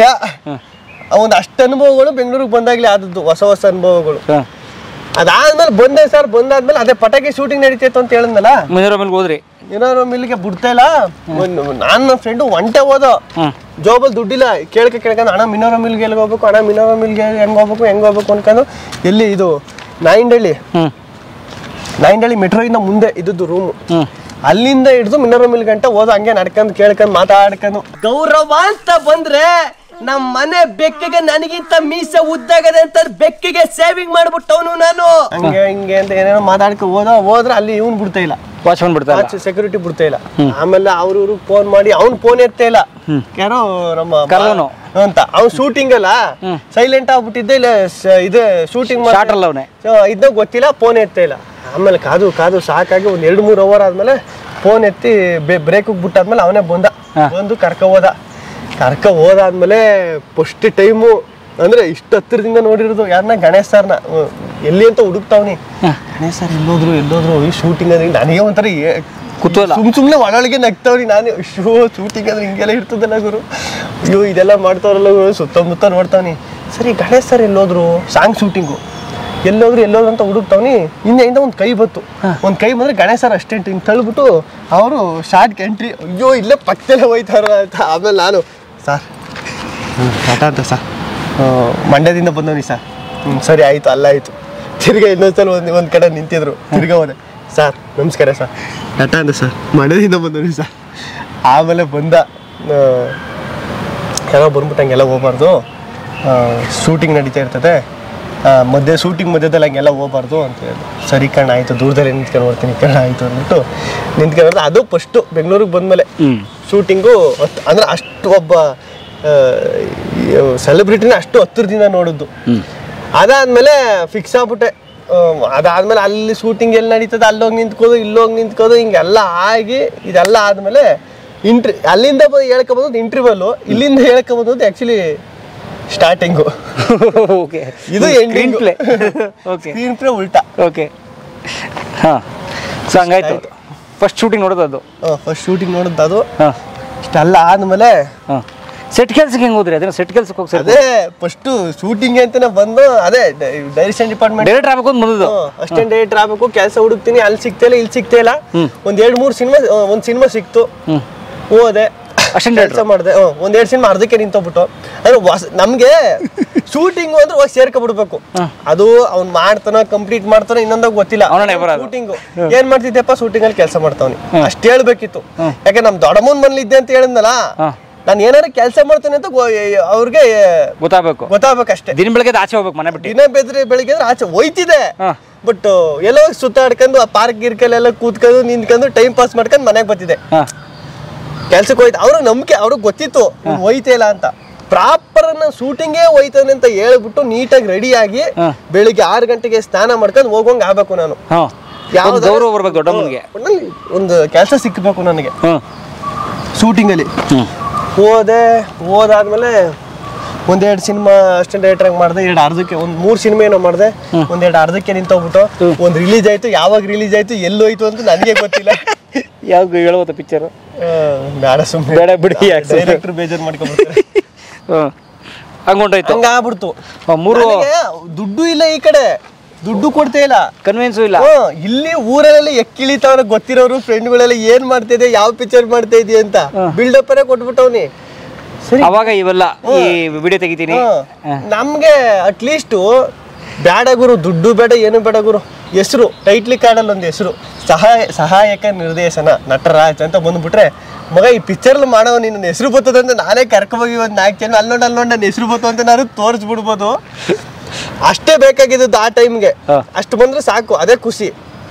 S1: ಅವನ್ ಅಷ್ಟು ಅನುಭವಗಳು ಬೆಂಗಳೂರಿಗೆ ಬಂದಾಗ್ಲೇ ಆದದ್ದು ಹೊಸ ಹೊಸ ಅನುಭವಗಳು
S2: ಹಾ
S1: ಅದಾದ್ಮೇಲೆ ಬಂದೆ ಸರ್ ಬಂದಾದ್ಮೇಲೆ ಅದೇ ಪಟಾಕಿ ಶೂಟಿಂಗ್ ನಡೀತಿತ್ತು ಅಂತ ಹೇಳಿದ್ನಲ್ಲ
S2: ಮುಂದಿನ ಮೇಲೆ ಹೋದ್ರಿ
S1: ಏನಾದ್ರು ಮಿಲ್ಗೆ ಬಿಡ್ತಾ ಇಲ್ಲ ಒಂದು ನಾನು ನನ್ನ ಫ್ರೆಂಡು ಒಂಟೆ ಹೋದ
S2: ಹ್ಮ್
S1: ಜಾಬಲ್ಲಿ ದುಡ್ಡಿಲ್ಲ ಕೇಳ್ಕ ಕೇಳ್ಕೊಂಡು ಅಣ್ಣ ಮಿನೋರ ಮಿಲ್ಗೆ ಎಲ್ಲಿಗೆ ಹೋಗ್ಬೇಕು ಅಣ್ಣ ಮಿನೋರ ಮಿಲ್ಗೆ ಹೆಂಗೆ ಹೋಗ್ಬೇಕು ಹೆಂಗೆ ಹೋಗ್ಬೇಕು ಅನ್ಕೊಂಡು ಎಲ್ಲಿ ಇದು ನಾಯಿಂಡಳ್ಳಿ
S2: ಹ್ಮ್
S1: ನಾಯಿಂಡಳ್ಳಿ ಮೆಟ್ರೋಯಿಂದ ಮುಂದೆ ಇದ್ದದ್ದು ರೂಮು
S2: ಹ್ಮ್
S1: ಅಲ್ಲಿಂದ ಹಿಡಿದು ಮಿನರ ಮಿಲ್ ಗಂಟ ಹೋದ ಹಂಗೆ ನಡ್ಕೊಂಡ್ ಕೇಳ್ಕೊಂಡ್ ಮಾತಾಡ್ಕೊಂಡು ಗೌರವ ಅಂತ ಬಂದ್ರೆ ನಮ್ ಮನೆ ಬೆಕ್ಕಿಗೆ ನನಗಿಂತ ಮೀಸೆ ಉದ್ದಾಗದೆ ಅಂತ ಬೆಕ್ಕಿಗೆ ಸೇವಿಂಗ್ ಮಾಡ್ಬಿಟ್ಟವನು ನಾನು ಹಂಗೆ ಹಿಂಗೆ ಅಂತ ಏನೇನೋ ಮಾತಾಡ್ಕೊ ಹೋದ ಹೋದ್ರೆ ಅಲ್ಲಿ ಇವ್ನು ಬಿಡ್ತಾ ಇಲ್ಲ
S2: ವಾಚ್ಮನ್ ಬಿಡ್ತಾರಲ್ಲ
S1: ಸೆಕ್ಯೂರಿಟಿ ಬಿಡ್ತಾ ಇಲ್ಲ ಆಮೇಲೆ ಅವ್ರ ಇವ್ರಿಗೆ ಫೋನ್ ಮಾಡಿ ಅವ್ನ್ ಫೋನ್ ಎತ್ತೇ ಇಲ್ಲ ಯಾರೋ ನಮ್ಮ
S2: ಕರ್ದವ್ನು.
S1: ಅಂತ ಅವ್ನ್ ಶೂಟಿಂಗ್ ಅಲ್ಲ ಸೈಲೆಂಟ್ ಆಗ್ಬಿಟ್ಟಿದ್ದೆ ಇಲ್ಲ ಸ- ಇದೆ ಶೂಟಿಂಗ್
S2: ಶಾರ್ಟ್ ಅಲ್ಲ ಅವನೇ
S1: ಇದನ್ನ ಗೊತ್ತಿಲ್ಲ ಫೋನ್ ಎತ್ತೇ ಇಲ್ಲ ಆಮೇಲೆ ಕಾದು ಕಾದು ಸಾಕಾಗಿ ಒಂದ್ ಎರಡು ಮೂರು ಅವರ್ ಆದ್ಮೇಲೆ ಫೋನ್ ಎತ್ತಿ ಬ್ರೇಕಿಗೆ ಬಿಟ್ಟಾದ್ಮೇಲೆ ಅವನೇ ಬಂದ ಬಂದು ಕರ್ಕ ಹೋದ ಕರ್ಕ ಹೋದಾದ್ಮೇಲೆ ಫಸ್ಟ್ ಟೈಮು ಅಂದ್ರೆ ಇಷ್ಟು ಹತ್ತಿರದಿಂದ ನೋಡಿರೋದು ಯಾರನ್ನ ಗಣೇಶ್ ಸರ್ನ ಹ್ಮ್. ಎಲ್ಲಿ ಅಂತ ಹುಡುಕ್ತಾವ್ನಿ ಗಣೇಶ್ ಸರ್ ಎಲ್ಲೋದ್ರು ಎಲ್ಲೋದ್ರು ಈ ಶೂಟಿಂಗ್ ಅಂದ್ರೆ ನನಗೆ ಒಂಥರ ಏ-
S2: ಕುತೂಹಲ.
S1: ಸುಮ್ ಸುಮ್ನೆ ಒಳಗೆ ನಗ್ತಾವ್ರಿ ನಾನು ಶೋ ಶೂಟಿಂಗ್ ಅಂದ್ರೆ ಹಿಂಗೆಲ್ಲ ಇರ್ತದಲ್ಲ ಗುರು ಅಯ್ಯೋ ಇದೆಲ್ಲ ಮಾಡ್ತಾವ್ರಲ್ಲ ಗುರು ಸುತ್ತಮುತ್ತ ನೋಡ್ತಾವ್ನಿ ಸರಿ ಗಣೇಶ್ ಸರ್ ಎಲ್ಲೋದ್ರು ಸಾಂಗ್ ಶೂಟಿಂಗು ಎಲ್ಲೋದ್ರು ಎಲ್ಲೋದ್ರು ಅಂತ ಹುಡುಕ್ತಾವ್ನಿ ಹಿಂದೆಯಿಂದ ಒಂದು ಕೈ ಬತ್ತು ಒಂದು ಕೈ ಬಂದ್ರೆ ಗಣೇಶ್ ಸರ್ ಅಷ್ಟೇಂಟ್ ಹಿಂಗೆ ತಳ್ಬಿಟ್ಟು ಅವರು ಶಾರ್ಟ್ ಎಂಟ್ರಿ ಅಯ್ಯೋ ಇಲ್ಲೇ ಪಕ್ಕದಲ್ಲೇ ಹೋಯ್ತಾರ ಅಂತ ಆಮೇಲೆ ನಾನು ಸರ್ ಟಾಟಾ ಅಂತ ಸರ್ ಮಂಡ್ಯದಿಂದ ಬಂದವನಿ ಸರ್ ಹ್ಞೂ ಸರಿ ಆಯಿತು ಅಲ್ಲಾಯಿತು ತಿರ್ಗಾ ಇನ್ನೊಂದ್ಸಲ ಒಂದು ಒಂದು ಕಡೆ ನಿಂತಿದ್ರು ತಿರ್ಗಾ ಹೋದೆ ಸರ್ ನಮಸ್ಕಾರ ಸರ್ ಟಾಟಾ ಅಂತ ಸರ್ ಮಂಡ್ಯದಿಂದ ಬಂದವನಿ ಸರ್ ಆಮೇಲೆ ಬಂದ ಆ, ಏನೋ ಬಂದ್ಬಿಟ್ಟು ಹಂಗೆಲ್ಲ ಹೋಗ್ಬಾರ್ದು ಶೂಟಿಂಗ್ ನಡೀತಾ ಇರ್ತದೆ ಆ, ಮಧ್ಯೆ ಶೂಟಿಂಗ್ ಮಧ್ಯದಲ್ಲಿ ಹಂಗೆಲ್ಲ ಹೋಗ್ಬಾರ್ದು ಅಂತ ಹೇಳಿದ್ರು ಸರಿ ಕಣ ಆಯಿತು ದೂರದಲ್ಲಿ ನಿಂತ್ಕೊಂಡು ನೋಡ್ತೀನಿ ಕಣ ಆಯಿತು ಅಂದ್ಬಿಟ್ಟು ನಿಂತ್ಕೊಂಡು ಅದು ಫಸ್ಟು ಬೆಂಗಳೂರಿಗೆ ಬಂದಮೇಲೆ
S2: ಹ್ಮ್
S1: ಶೂಟಿಂಗು ಅಂದ್ರೆ ಅಷ್ಟು ಒಬ್ಬ ಸೆಲೆಬ್ರಿಟಿನ ಅಷ್ಟು ಹತ್ತಿರದಿಂದ ನೋಡಿದ್ದು ಅದಾದ್ಮೇಲೆ ಫಿಕ್ಸ್ ಆಗ್ಬಿಟ್ಟೆ ಆ, ಅದಾದ್ಮೇಲೆ ಅಲ್ಲಿ ಶೂಟಿಂಗ್ ಎಲ್ಲಿ ನಡೀತದೆ ಅಲ್ಲೋಗಿ ನಿಂತ್ಕೋದು ಇಲ್ಲೋಗಿ ನಿಂತ್ಕೋದು ಹಿಂಗೆಲ್ಲ ಆಗಿ ಇದೆಲ್ಲ ಆದ್ಮೇಲೆ ಇಂಟ್ರಿ ಅಲ್ಲಿಂದ ಬಂದು ಹೇಳ್ಕೊಬೋದು ಇಂಟರ್ವಲ್ಲು ಇಲ್ಲಿಂದ ಹೇಳ್ಕೊಬೋದು ಆ್ಯಕ್ಚುಲಿ ಸ್ಟಾರ್ಟಿಂಗು
S2: ಓಕೆ
S1: ಇದು
S2: screen
S1: ending
S2: play okay
S1: screenplay ಉಲ್ಟಾ
S2: ಓಕೆ ಹಾಂ ಸೊ ಹಂಗಾಯ್ತು ಫಸ್ಟ್ ಶೂಟಿಂಗ್ ನೋಡೋದು ಅದು
S1: ಫಸ್ಟ್ ಶೂಟಿಂಗ್ ನೋಡಿದ್ದು ಅದು
S2: ಹಾಂ
S1: ಇಷ್ಟೆಲ್ಲ ಆದ್ಮೇಲೆ
S2: ಹಾಂ ಸೆಟ್ ಕೆಲ್ಸಕ್ಕೆ ಹೆಂಗ್ ಹೋದ್ರಿ ಅದನ್ನ ಸೆಟ್ ಕೆಲ್ಸಕ್ಕೆ ಹೋಗಿ ಸರ್
S1: ಅದೇ ಫಸ್ಟ್ ಶೂಟಿಂಗ್ ಅಂತಾನೆ ಬಂದು ಅದೇ ಡೈರೆಕ್ಷನ್ ಡಿಪಾರ್ಟ್ಮೆಂಟ್
S2: ಡೈರೆಕ್ಟ್ ಆಗ್ಬೇಕು ಅಂತ ಬಂದದ್ದು
S1: ಅಷ್ಟೇನ್ ಡೈರೆಕ್ಟರ್ ಆಗ್ಬೇಕು ಕೆಲಸ ಹುಡುಕ್ತೀನಿ ಅಲ್ಲಿ ಸಿಗ್ತಿಲ್ಲ ಇಲ್ಲಿ ಸಿಗ್ತಾ ಇಲ್ಲ ಒಂದ್ ಎರಡ್ ಮೂರ್ ಸಿನಿಮಾ ಒಂದ್ ಸಿನಿಮಾ ಸಿಕ್ತು ಹೋದೆ
S2: Assistant
S1: ಕೆಲಸ ಮಾಡಿದೆ ಒಂದ್ ಎರಡ್ ಸಿನಿಮಾ ಅರ್ಧಕ್ಕೆ ನಿಂತೋಗ್ಬಿಟ್ಟು ಅಂದ್ರೆ ಹೊಸ- ನಮ್ಗೆ ಶೂಟಿಂಗ್ ಅಂದ್ರೆ ಹೋಗಿ ಸೇರ್ಕೊಬಿಡ್ಬೇಕು ಅದು ಅವ್ನ್ ಮಾಡ್ತಾನ ಕಂಪ್ಲೀಟ್ ಮಾಡ್ತಾನ ಇನ್ನೊಂದಾಗ ಗೊತ್ತಿಲ್ಲ
S2: ಅವ್ನನ್ನೇ ಬರೋದು.
S1: ಶೂಟಿಂಗ್ ಏನ್ ಮಾಡ್ತಿದ್ದೆಪ್ಪ ಶೂಟಿಂಗ್ ಅಲ್ಲಿ ಕೆಲಸ ಮಾಡ್ತಾವ್ನಿ ಅಷ್ಟ್ ಹೇಳ್ಬೇಕಿತ್ತು ಯಾಕೆ ನಮ್ ದೊಡ್ಡಮ್ಮನ್ ಮನೇಲಿ ಇದ್ದೆ ಅಂತ ಹೇಳಿದ್ನಲ್ಲ
S2: ಹಾ.
S1: ನಾನು ಏನಾರು ಕೆಲಸ ಮಾಡ್ತೇನೆ ಅಂತ ಗೊ- ಅವ್ರಿಗೆ
S2: ಗೊತ್ತಾಗಬೇಕು
S1: ಗೊತ್ತಾಗ್ಬೇಕಷ್ಟೇ
S2: ದಿನ ಬೆಳಗ್ಗೆ ಆಚೆ ಹೋಗ್ಬೇಕು ಮನೆ ಬಿಟ್ಟು
S1: ದಿನ ಬೆದ್ರೆ ಬೆಳಿಗ್ಗೆ ಅಂದ್ರೆ ಆಚೆ ಹೋಯ್ತಿದೆ
S2: ಹಾ.
S1: ಬಟ್ ಎಲ್ಲೋ ಹೋಗಿ ಸುತ್ತಾಡ್ಕೊಂಡು ಆ ಪಾರ್ಕ್ ಗಿರ್ಕಲ್ಲೆಲ್ಲ ಕೂತ್ಕೊಂಡು ನಿಂತ್ಕೊಂಡು ಟೈಮ್ ಪಾಸ್ ಮಾಡ್ಕೊಂಡು ಮನೆಗೆ ಬರ್ತಿದ್ದೆ
S2: ಹಾ
S1: ಕೆಲ್ಸಕ್ಕೆ ಹೋಯ್ತು ಅವ್ರಿಗೆ ನಂಬಿಕೆ ಅವ್ರಿಗೆ ಗೊತ್ತಿತ್ತು ಇವ್ನು ಹೋಯ್ತಾ ಇಲ್ಲ ಅಂತ ಪ್ರಾಪರ್ ಶೂಟಿಂಗೇ ಹೋಯ್ತಾನೆ ಅಂತ ಹೇಳ್ಬಿಟ್ಟು ನೀಟಾಗಿ ರೆಡಿಯಾಗಿ
S2: ಹಾ.
S1: ಬೆಳಿಗ್ಗೆ ಆರು ಗಂಟೆಗೆ ಸ್ನಾನ ಮಾಡ್ಕೊಂಡು ಹೋಗೋಂಗ್ ಆಗ್ಬೇಕು ನಾನು
S2: ಹಾ
S1: ಯಾವ್ದಾರ-
S2: ಒಂದು ಗೌರವ ಬರ್ಬೇಕು ದೊಡ್ಡಮ್ಮನಿಗೆ
S1: ಒಟ್ನಲ್ಲಿ ಒಂದು ಕೆಲಸ ಸಿಕ್ಕಬೇಕು ನನಗೆ
S2: ಹ್ಮ್
S1: ಶೂಟಿಂಗಲ್ಲಿ
S2: ಹ್ಮ್
S1: ಹೋದೆ ಹೋದಾದ್ಮೇಲೆ ಒಂದೆರಡು ಸಿನಿಮಾ ಅಷ್ಟೊಂದು ಡೈರೆಕ್ಟರ್ ಮಾಡಿದೆ ಎರಡು ಅರ್ಧಕ್ಕೆ ಒಂದು ಮೂರು ಸಿನಿಮಾ ಏನೋ ಮಾಡಿದೆ ಒಂದೆರಡು ಅರ್ಧಕ್ಕೆ ನಿಂತೋಗ್ಬಿಟ್ಟು ಒಂದು ರಿಲೀಸ್ ಆಯ್ತು ಯಾವಾಗ ರಿಲೀಸ್ ಆಯ್ತು ಎಲ್ಲೋಯ್ತು ಅಂತ ನನಗೆ ಗೊತ್ತಿಲ್ಲ
S2: ಯಾವ್ದು ಹೇಳ್ಬೋದ ಪಿಕ್ಚರ್
S1: ಆ, ಬೇಡ ಸುಮ್ಮನೆ
S2: ಬೇಡ ಬಿಡಿ, ಯಾಕ್ ಸುಮ್ನೆ?
S1: ಡೈರೆಕ್ಟರ್ ಬೇಜಾರು ಮಾಡ್ಕೊಬಿಡ್ತಾರೆ
S2: ಹ್ಮ್ ಹಂಗೊಂಡೋಯ್ತು
S1: ಹಂಗಾಗ್ಬಿಡ್ತು
S2: ಆ, ಮೂರು
S1: ನನಗೆ ದುಡ್ಡು ಇಲ್ಲ ಈ ಕಡೆ ದುಡ್ಡು ಕೊಡ್ತಾ ಇಲ್ಲ
S2: ಕನ್ವಿನ್ಸು ಇಲ್ಲ
S1: ಹ್ಮ್, ಇಲ್ಲಿ ಊರಲ್ಲಿ ಎಕ್ಕಿಳಿತವ್ರ ಗೊತ್ತಿರೋರು ಫ್ರೆಂಡ್ಗಳೆಲ್ಲ ಏನ್ ಮಾಡ್ತಾ ಇದೆ ಯಾವ ಪಿಕ್ಚರ್ ಮಾಡ್ತಾ ಇದೀಯ ಅಂತ ಬಿಲ್ಡಪ್ ಅರೇ ಕೊಟ್ಬಿಟ್ಟವ್ನಿ ಸರಿ
S2: ಅವಾಗ ಇವೆಲ್ಲ ಈ ವಿಡಿಯೋ ತೆಗಿತೀನಿ
S1: ಹ್ಮ್. ನಮ್ಗೆ ಅಟ್ಲೀಸ್ಟ್ ಬೇಡ ಗುರು ದುಡ್ಡು ಬೇಡ ಏನು ಬೇಡ ಗುರು ಹೆಸರು ಟೈಟ್ಲಿ ಕಾರ್ಡಲ್ಲಿ ಒಂದು ಹೆಸರು ಸಹಾಯ ಸಹಾಯಕ ನಿರ್ದೇಶನ ನಟರಾಜ್ ಅಂತ ಬಂದ್ಬಿಟ್ರೆ ಮಗ ಈ ಪಿಕ್ಚರ್ ಮಾಡೋ ನಿನ್ನ ಹೆಸರು ಬರ್ತದೆ ಅಂತ ನಾನೇ ಕರ್ಕೊಂಡೋಗಿ ಒಂದು ನಾಲ್ಕು ಜನ ಅಲ್ಲೊಂದು ಅಲ್ಲೊಂದು ನನ್ನ ಹೆಸರು ಬತ್ತು ಅಂತ ನಾನು ತೋರಿಸ್ಬಿಡ್ಬೋದು ಅಷ್ಟೇ ಬೇಕಾಗಿದ್ದು ಆ ಟೈಮ್ಗೆ
S2: ಹಾ.
S1: ಅಷ್ಟು ಬಂದ್ರೆ ಸಾಕು ಅದೇ ಖುಷಿ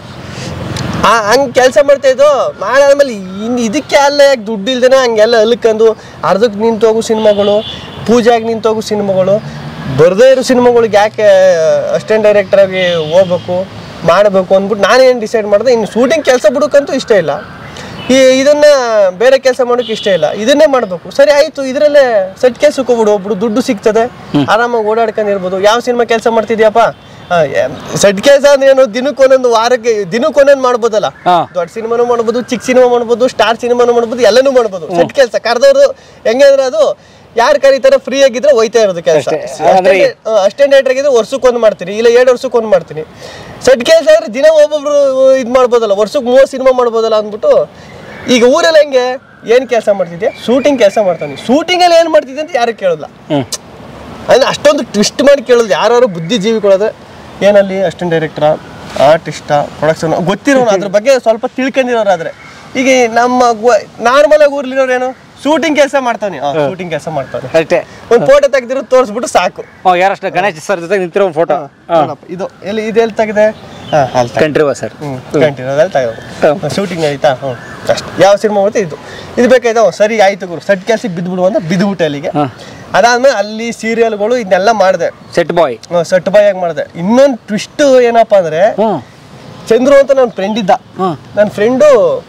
S1: ಆ ಹಂಗೆ ಕೆಲಸ ಮಾಡ್ತಾ ಇದ್ದು ಮಾಡಾದ್ಮೇಲೆ ಇನ್ನು ಇದಕ್ಕೆ ಅಲ್ಲ ಯಾಕೆ ದುಡ್ಡು ಇಲ್ದೇನೆ ಹಂಗೆಲ್ಲ ಅಲ್ಕಂದು ಅರ್ಧಕ್ಕೆ ನಿಂತೋಗು ಸಿನಿಮಾಗಳು ಪೂಜೆಗೆ ನಿಂತೋಗು ಸಿನಿಮಾಗಳು ಬರದೇ ಇರೋ ಸಿನಿಮಾಗಳಿಗೆ ಯಾಕೆ ಅಸಿಸ್ಟೆಂಟ್ ಡೈರೆಕ್ಟರ್ ಆಗಿ ಹೋಗ್ಬೇಕು ಮಾಡಬೇಕು ಅಂದ್ಬಿಟ್ಟು ನಾನೇನು ಡಿಸೈಡ್ ಮಾಡಿದೆ ಇನ್ನು ಶೂಟಿಂಗ್ ಕೆಲಸ ಬಿಡೋಕ್ಕಂತೂ ಇಷ್ಟ ಇಲ್ಲ ಈ ಇದನ್ನ ಬೇರೆ ಕೆಲಸ ಮಾಡೋಕೆ ಇಷ್ಟ ಇಲ್ಲ ಇದನ್ನೇ ಮಾಡಬೇಕು ಸರಿ ಆಯ್ತು ಇದರಲ್ಲೇ ಸೆಟ್ ಕೆಲ್ಸಕ್ಕೆ ಹೋಗ್ಬಿಡು ಒಬ್ರು ದುಡ್ಡು ಸಿಗ್ತದೆ ಆರಾಮಾಗಿ ಓಡಾಡ್ಕೊಂಡಿರ್ಬೋದು ಯಾವ ಸಿನಿಮಾ ಕೆಲಸ ಮಾಡ್ತಿದ್ಯಪ್ಪ ಸೆಟ್ ಕೆಲಸ ಅಂದ್ರೆ ಏನು ದಿನಕ್ಕೆ ಒಂದೊಂದು ವಾರಕ್ಕೆ ದಿನಕ್ಕೆ ಒಂದೊಂದು ಮಾಡ್ಬೋದಲ್ಲ
S2: ಹಾ.
S1: ದೊಡ್ಡ ಸಿನಿಮಾನು ಮಾಡ್ಬೋದು ಚಿಕ್ಕ ಸಿನಿಮಾ ಮಾಡ್ಬೋದು ಸ್ಟಾರ್ ಸಿನಿಮಾನು ಮಾಡ್ಬೋದು ಎಲ್ಲನೂ ಮಾಡ್ಬೋದು ಸೆಟ್ ಕೆಲಸ ಕರೆದವ್ರು ಹೆಂಗೆ ಅಂದ್ರೆ ಅದು ಯಾರು ಕರೀತಾರೆ ಫ್ರೀ ಆಗಿದ್ರೆ ಹೋಯ್ತಾ ಇರೋದು ಕೆಲಸ
S2: ಅಷ್ಟೇ. ಅಂದ್ರೆ-
S1: ಅಸ್ಟೆಂಟ್ ಡೈರೆಕ್ಟರ್ ಆಗಿದ್ರೆ ವರ್ಷಕ್ಕೆ ಒಂದು ಮಾಡ್ತೀನಿ ಇಲ್ಲ ಎರಡು ವರ್ಷಕ್ಕೆ ಒಂದು ಮಾಡ್ತೀನಿ ಸೆಟ್ ಕೆಲಸ ಅಂದ್ರೆ ದಿನ ಒಬ್ಬೊಬ್ರು ಇದು ಮಾಡ್ಬೋದಲ್ಲ ವರ್ಷಕ್ಕೆ ಮೂವತ್ತು ಸಿನಿಮಾ ಮಾಡ್ಬೋದಲ್ಲ ಅಂದ್ಬಿಟ್ಟು ಈಗ ಊರಲ್ಲಿ ಹೆಂಗೆ ಏನು ಕೆಲಸ ಮಾಡ್ತಿದ್ಯಾ ಶೂಟಿಂಗ್ ಕೆಲಸ ಮಾಡ್ತಾನೆ ಶೂಟಿಂಗಲ್ಲಿ ಏನು ಮಾಡ್ತಿದ್ದೆ ಅಂತ ಯಾರು ಕೇಳಲ್ಲ
S2: ಹ್ಮ್
S1: ಅಂದ್ರೆ ಅಷ್ಟೊಂದು ಟ್ವಿಸ್ಟ್ ಮಾಡಿ ಕೇಳೋದು ಯಾರು ಬುದ್ಧಿಜೀವಿಗಳಾದ್ರೆ ಏನಲ್ಲಿ ಅಸ್ಟೆಂಟ್ ಡೈರೆಕ್ಟ್ರಾ ಆರ್ಟಿಸ್ಟಾ ಪ್ರೊಡಕ್ಷನ್ ಗೊತ್ತಿರೋನು ಅದ್ರ ಬಗ್ಗೆ ಸ್ವಲ್ಪ ತಿಳ್ಕೊಂಡಿರೋರಾದ್ರೆ ಈಗ ನಮ್ಮ ನಾರ್ಮಲ್ ಆಗಿ ಊರ್ಲಿರೋರು ಏನು ಶೂಟಿಂಗ್ ಕೆಲಸ ಮಾಡ್ತಾನೆ ಶೂಟಿಂಗ್ ಕೆಲಸ ಮಾಡ್ತಾನೆ
S2: ಅಷ್ಟೇ
S1: ಒಂದು ಫೋಟೋ ತೆಗ್ದಿರೋ ತೋರಿಸ್ಬಿಟ್ಟು ಸಾಕು
S2: ಓ ಯಾರಷ್ಟ ಗಣೇಶ್ ಸರ್ ಜೊತೆ ನಿಂತಿರೋ ಫೋಟೋ
S1: ನೋಡಪ್ಪ, ಇದು ಎಲ್ಲಿ ಇದು ಎಲ್ಲಿ ತೆಗಿದೆ ಹಾಂ ಅಲ್ಲಿ ತೆಗ್ದೆ.
S2: ಕಂಟ್ರಿವ ಸರ್
S1: ಹ್ಮ್ ಕಂಟಿನ್ಯೂದಲ್ಲಿ ತೆಗೆದು ಶೂಟಿಂಗ್ ಆಯ್ತಾ ಹ್ಞೂ ಅಷ್ಟು ಯಾವ ಸಿನಿಮಾ ಬರುತ್ತೆ ಇದು ಇದು ಬೇಕಾಯ್ತಾ ಹ್ಞೂ, ಸರಿ ಆಯ್ತು ಗುರು ಸಟ್ ಕೆಲ್ಸಕ್ಕೆ ಬಿದ್ದುಬಿಡು ಅಂತ ಬಿದ್ದುಬಿಟ್ಟೆ ಅಲ್ಲಿಗೆ
S2: ಹಾಂ.
S1: ಅದಾದ್ಮೇಲೆ ಅಲ್ಲಿ ಸೀರಿಯಲ್ಗಳು ಇದನ್ನೆಲ್ಲ ಮಾಡಿದೆ
S2: ಸೆಟ್ ಬಾಯ್
S1: ಸಟ್ ಬಾಯಾಗಿ ಮಾಡಿದೆ ಇನ್ನೊಂದು ಟ್ವಿಸ್ಟ್ ಏನಪ್ಪ ಅಂದ್ರೆ
S2: ಹ್ಞೂ
S1: ಚಂದ್ರು ಅಂತ ನನ್ನ ಫ್ರೆಂಡ್ ಇದ್ದ
S2: ಹ್ಮ್.
S1: ನನ್ನ ಫ್ರೆಂಡು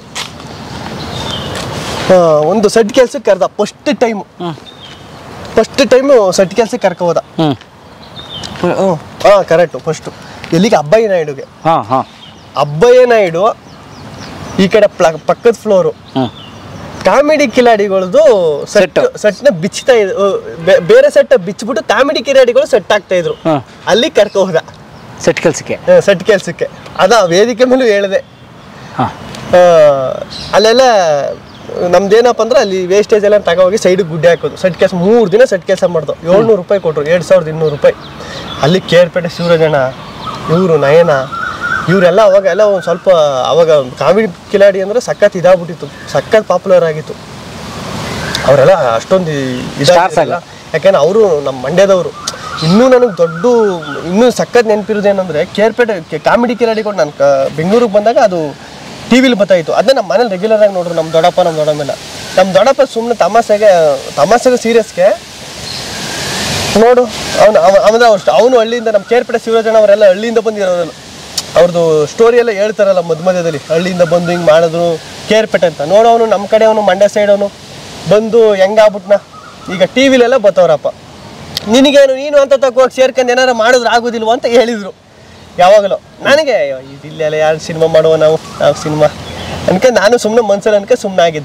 S1: ಒಂದು ಸಟ್ ಕೆಲ್ಸಕ್ಕೆ ಕರೆದ ಫಸ್ಟ್ ಟೈಮು
S2: ಹ್ಮ್.
S1: ಫಸ್ಟ್ ಟೈಮು ಸಟ್ ಕೆಲ್ಸಕ್ಕೆ ಕರ್ಕೊ ಹೋದ
S2: ಹ್ಞೂ
S1: ಹ್ಞೂ ಹಾಂ ಕರೆಕ್ಟು ಫಸ್ಟು ಎಲ್ಲಿಗೆ ಅಬ್ಬಯ್ಯ ನಾಯ್ಡುಗೆ
S2: ಹಾಂ ಹಾಂ
S1: ಅಬ್ಬಯ್ಯ ನಾಯ್ಡು ಈ ಕಡೆ ಪ್ಲ ಪಕ್ಕದ ಫ್ಲೋರು
S2: ಹ್ಞೂ
S1: ಕಾಮಿಡಿ ಕಿಲಾಡಿಗಳದ್ದು ಸೆಟ್
S2: Set.
S1: ಸೆಟ್ನ ಬಿಚ್ತಾ ಇದ್ರು ಬೇ- ಬೇರೆ ಸೆಟ್ ಬಿಚ್ಚಿಬಿಟ್ಟು ಕಾಮಿಡಿ ಕಿಲಾಡಿಗಳು ಸೆಟ್ ಆಗ್ತಾ ಇದ್ರು
S2: ಹಾಂ
S1: ಅಲ್ಲಿ ಕರ್ಕೊ ಹೋದ
S2: ಸೆಟ್ ಕೆಲ್ಸಕ್ಕೆ
S1: ಸೆಟ್ ಕೆಲ್ಸಕ್ಕೆ ಅದ ವೇದಿಕೆ ಮೇಲೂ ಹೇಳಿದೆ
S2: ಹಾಂ
S1: ಆ, ಅಲ್ಲೆಲ್ಲ ನಮ್ದೇನಪ್ಪ ಅಂದ್ರೆ ಅಲ್ಲಿ ವೇಸ್ಟೇಜ್ ಎಲ್ಲ ತಗೋಗಿ ಸೈಡಿಗೆ ಗುಡ್ಡೆ ಹಾಕೋದು ಸೆಟ್ ಕೆಲಸ ಮೂರು ದಿನ ಸೆಟ್ ಕೆಲಸ ಮಾಡ್ದು ಏಳ್ನೂರು ರೂಪಾಯಿ ಕೊಟ್ಟರು ಎರಡು ಸಾವಿರದ ಇನ್ನೂರು ರೂಪಾಯಿ ಅಲ್ಲಿ ಕೇರ್ಪೇಟೆ ಶಿವರಾಜಣ್ಣ ಇವರು ನಯನ ಇವರೆಲ್ಲ ಅವಾಗ ಎಲ್ಲ ಒಂದು ಸ್ವಲ್ಪ ಅವಾಗ ಕಾಮಿಡಿ ಕಿಲಾಡಿ ಅಂದರೆ ಸಖತ್ ಇದಾಗ್ಬಿಟ್ಟಿತ್ತು ಸಖತ್ ಪಾಪ್ಯುಲರ್ ಆಗಿತ್ತು ಅವರೆಲ್ಲ ಅಷ್ಟೊಂದು
S2: Stars
S1: ಇದಾಗಿಲ್ಲ ಯಾಕೆಂದ್ರೆ ಅವರು ನಮ್ಮ ಮಂಡ್ಯದವರು ಇನ್ನೂ ನನಗೆ ದೊಡ್ಡ ಇನ್ನೂ ಸಖತ್ ನೆನಪಿರೋದೇನೆಂದ್ರೆ ಕೇರ್ಪೇಟೆ ಕಾಮಿಡಿ ಕಿಲಾಡಿಗಳು ನಾನು ಬೆಂಗಳೂರಿಗೆ ಬಂದಾಗ ಅದು ಟಿ ವಿಲಿ ಬರ್ತಾಯಿತ್ತು ಅದನ್ನ ನಮ್ಮ ಮನೇಲಿ ರೆಗ್ಯುಲರ್ ಆಗಿ ನೋಡ್ರು ನಮ್ಮ ದೊಡ್ಡಪ್ಪ ನಮ್ಮ ದೊಡ್ಡಮ್ಮೆಲ್ಲ ನಮ್ಮ ದೊಡ್ಡಪ್ಪ ಸುಮ್ಮನೆ ತಮಾಷೆಗೆ ತಮಾಷೆಗೆ ಸೀರಿಯಸ್ಗೆ ನೋಡು ಅವನು ಅವನ ಅಷ್ಟು ಅವನು ಹಳ್ಳಿಯಿಂದ ನಮ್ಮ ಕೇರ್ಪೇಟೆ ಶಿವರಾಜಣ್ಣ ಅವರೆಲ್ಲ ಹಳ್ಳಿಯಿಂದ ಬಂದಿರೋರು ಅವ್ರದ್ದು ಸ್ಟೋರಿ ಎಲ್ಲ ಹೇಳ್ತಾರಲ್ಲ ಮಧ್ಯ ಮಧ್ಯದಲ್ಲಿ ಹಳ್ಳಿಯಿಂದ ಬಂದು ಹಿಂಗೆ ಮಾಡಿದ್ರು ಕೇರ್ಪೇಟೆ ಅಂತ ನೋಡು ಅವನು ನಮ್ಮ ಕಡೆ ಅವನು ಮಂಡ್ಯ ಸೈಡ್ ಅವನು ಬಂದು ಹೆಂಗಾಗ್ಬಿಟ್ನ ಈಗ ಟಿ ವಿಲೆಲ್ಲ ಬತ್ತವ್ರಪ್ಪ ನಿನಗೇನು ನೀನು ಅಂತ ತಗೋಗಿ ಸೇರ್ಕೊಂಡು ಏನಾರು ಮಾಡಿದ್ರೆ ಆಗೋದಿಲ್ವ ಅಂತ ಹೇಳಿದರು ಯಾವಾಗಲೂ ನನಗೆ ಅಯ್ಯೋ, ಇದಿಲ್ಲೆಲ್ಲ ಯಾರು ಸಿನಿಮಾ ಮಾಡುವ ನಾವು ನಾವು ಸಿನಿಮಾ ಅನ್ಕೊಂಡು ನಾನು ಸುಮ್ಮನೆ ಮನ್ಸಲ್ಲಿ ಅನ್ಕೊಂಡು ಸುಮ್ಮನೆ ಆಗಿದ್ದೆ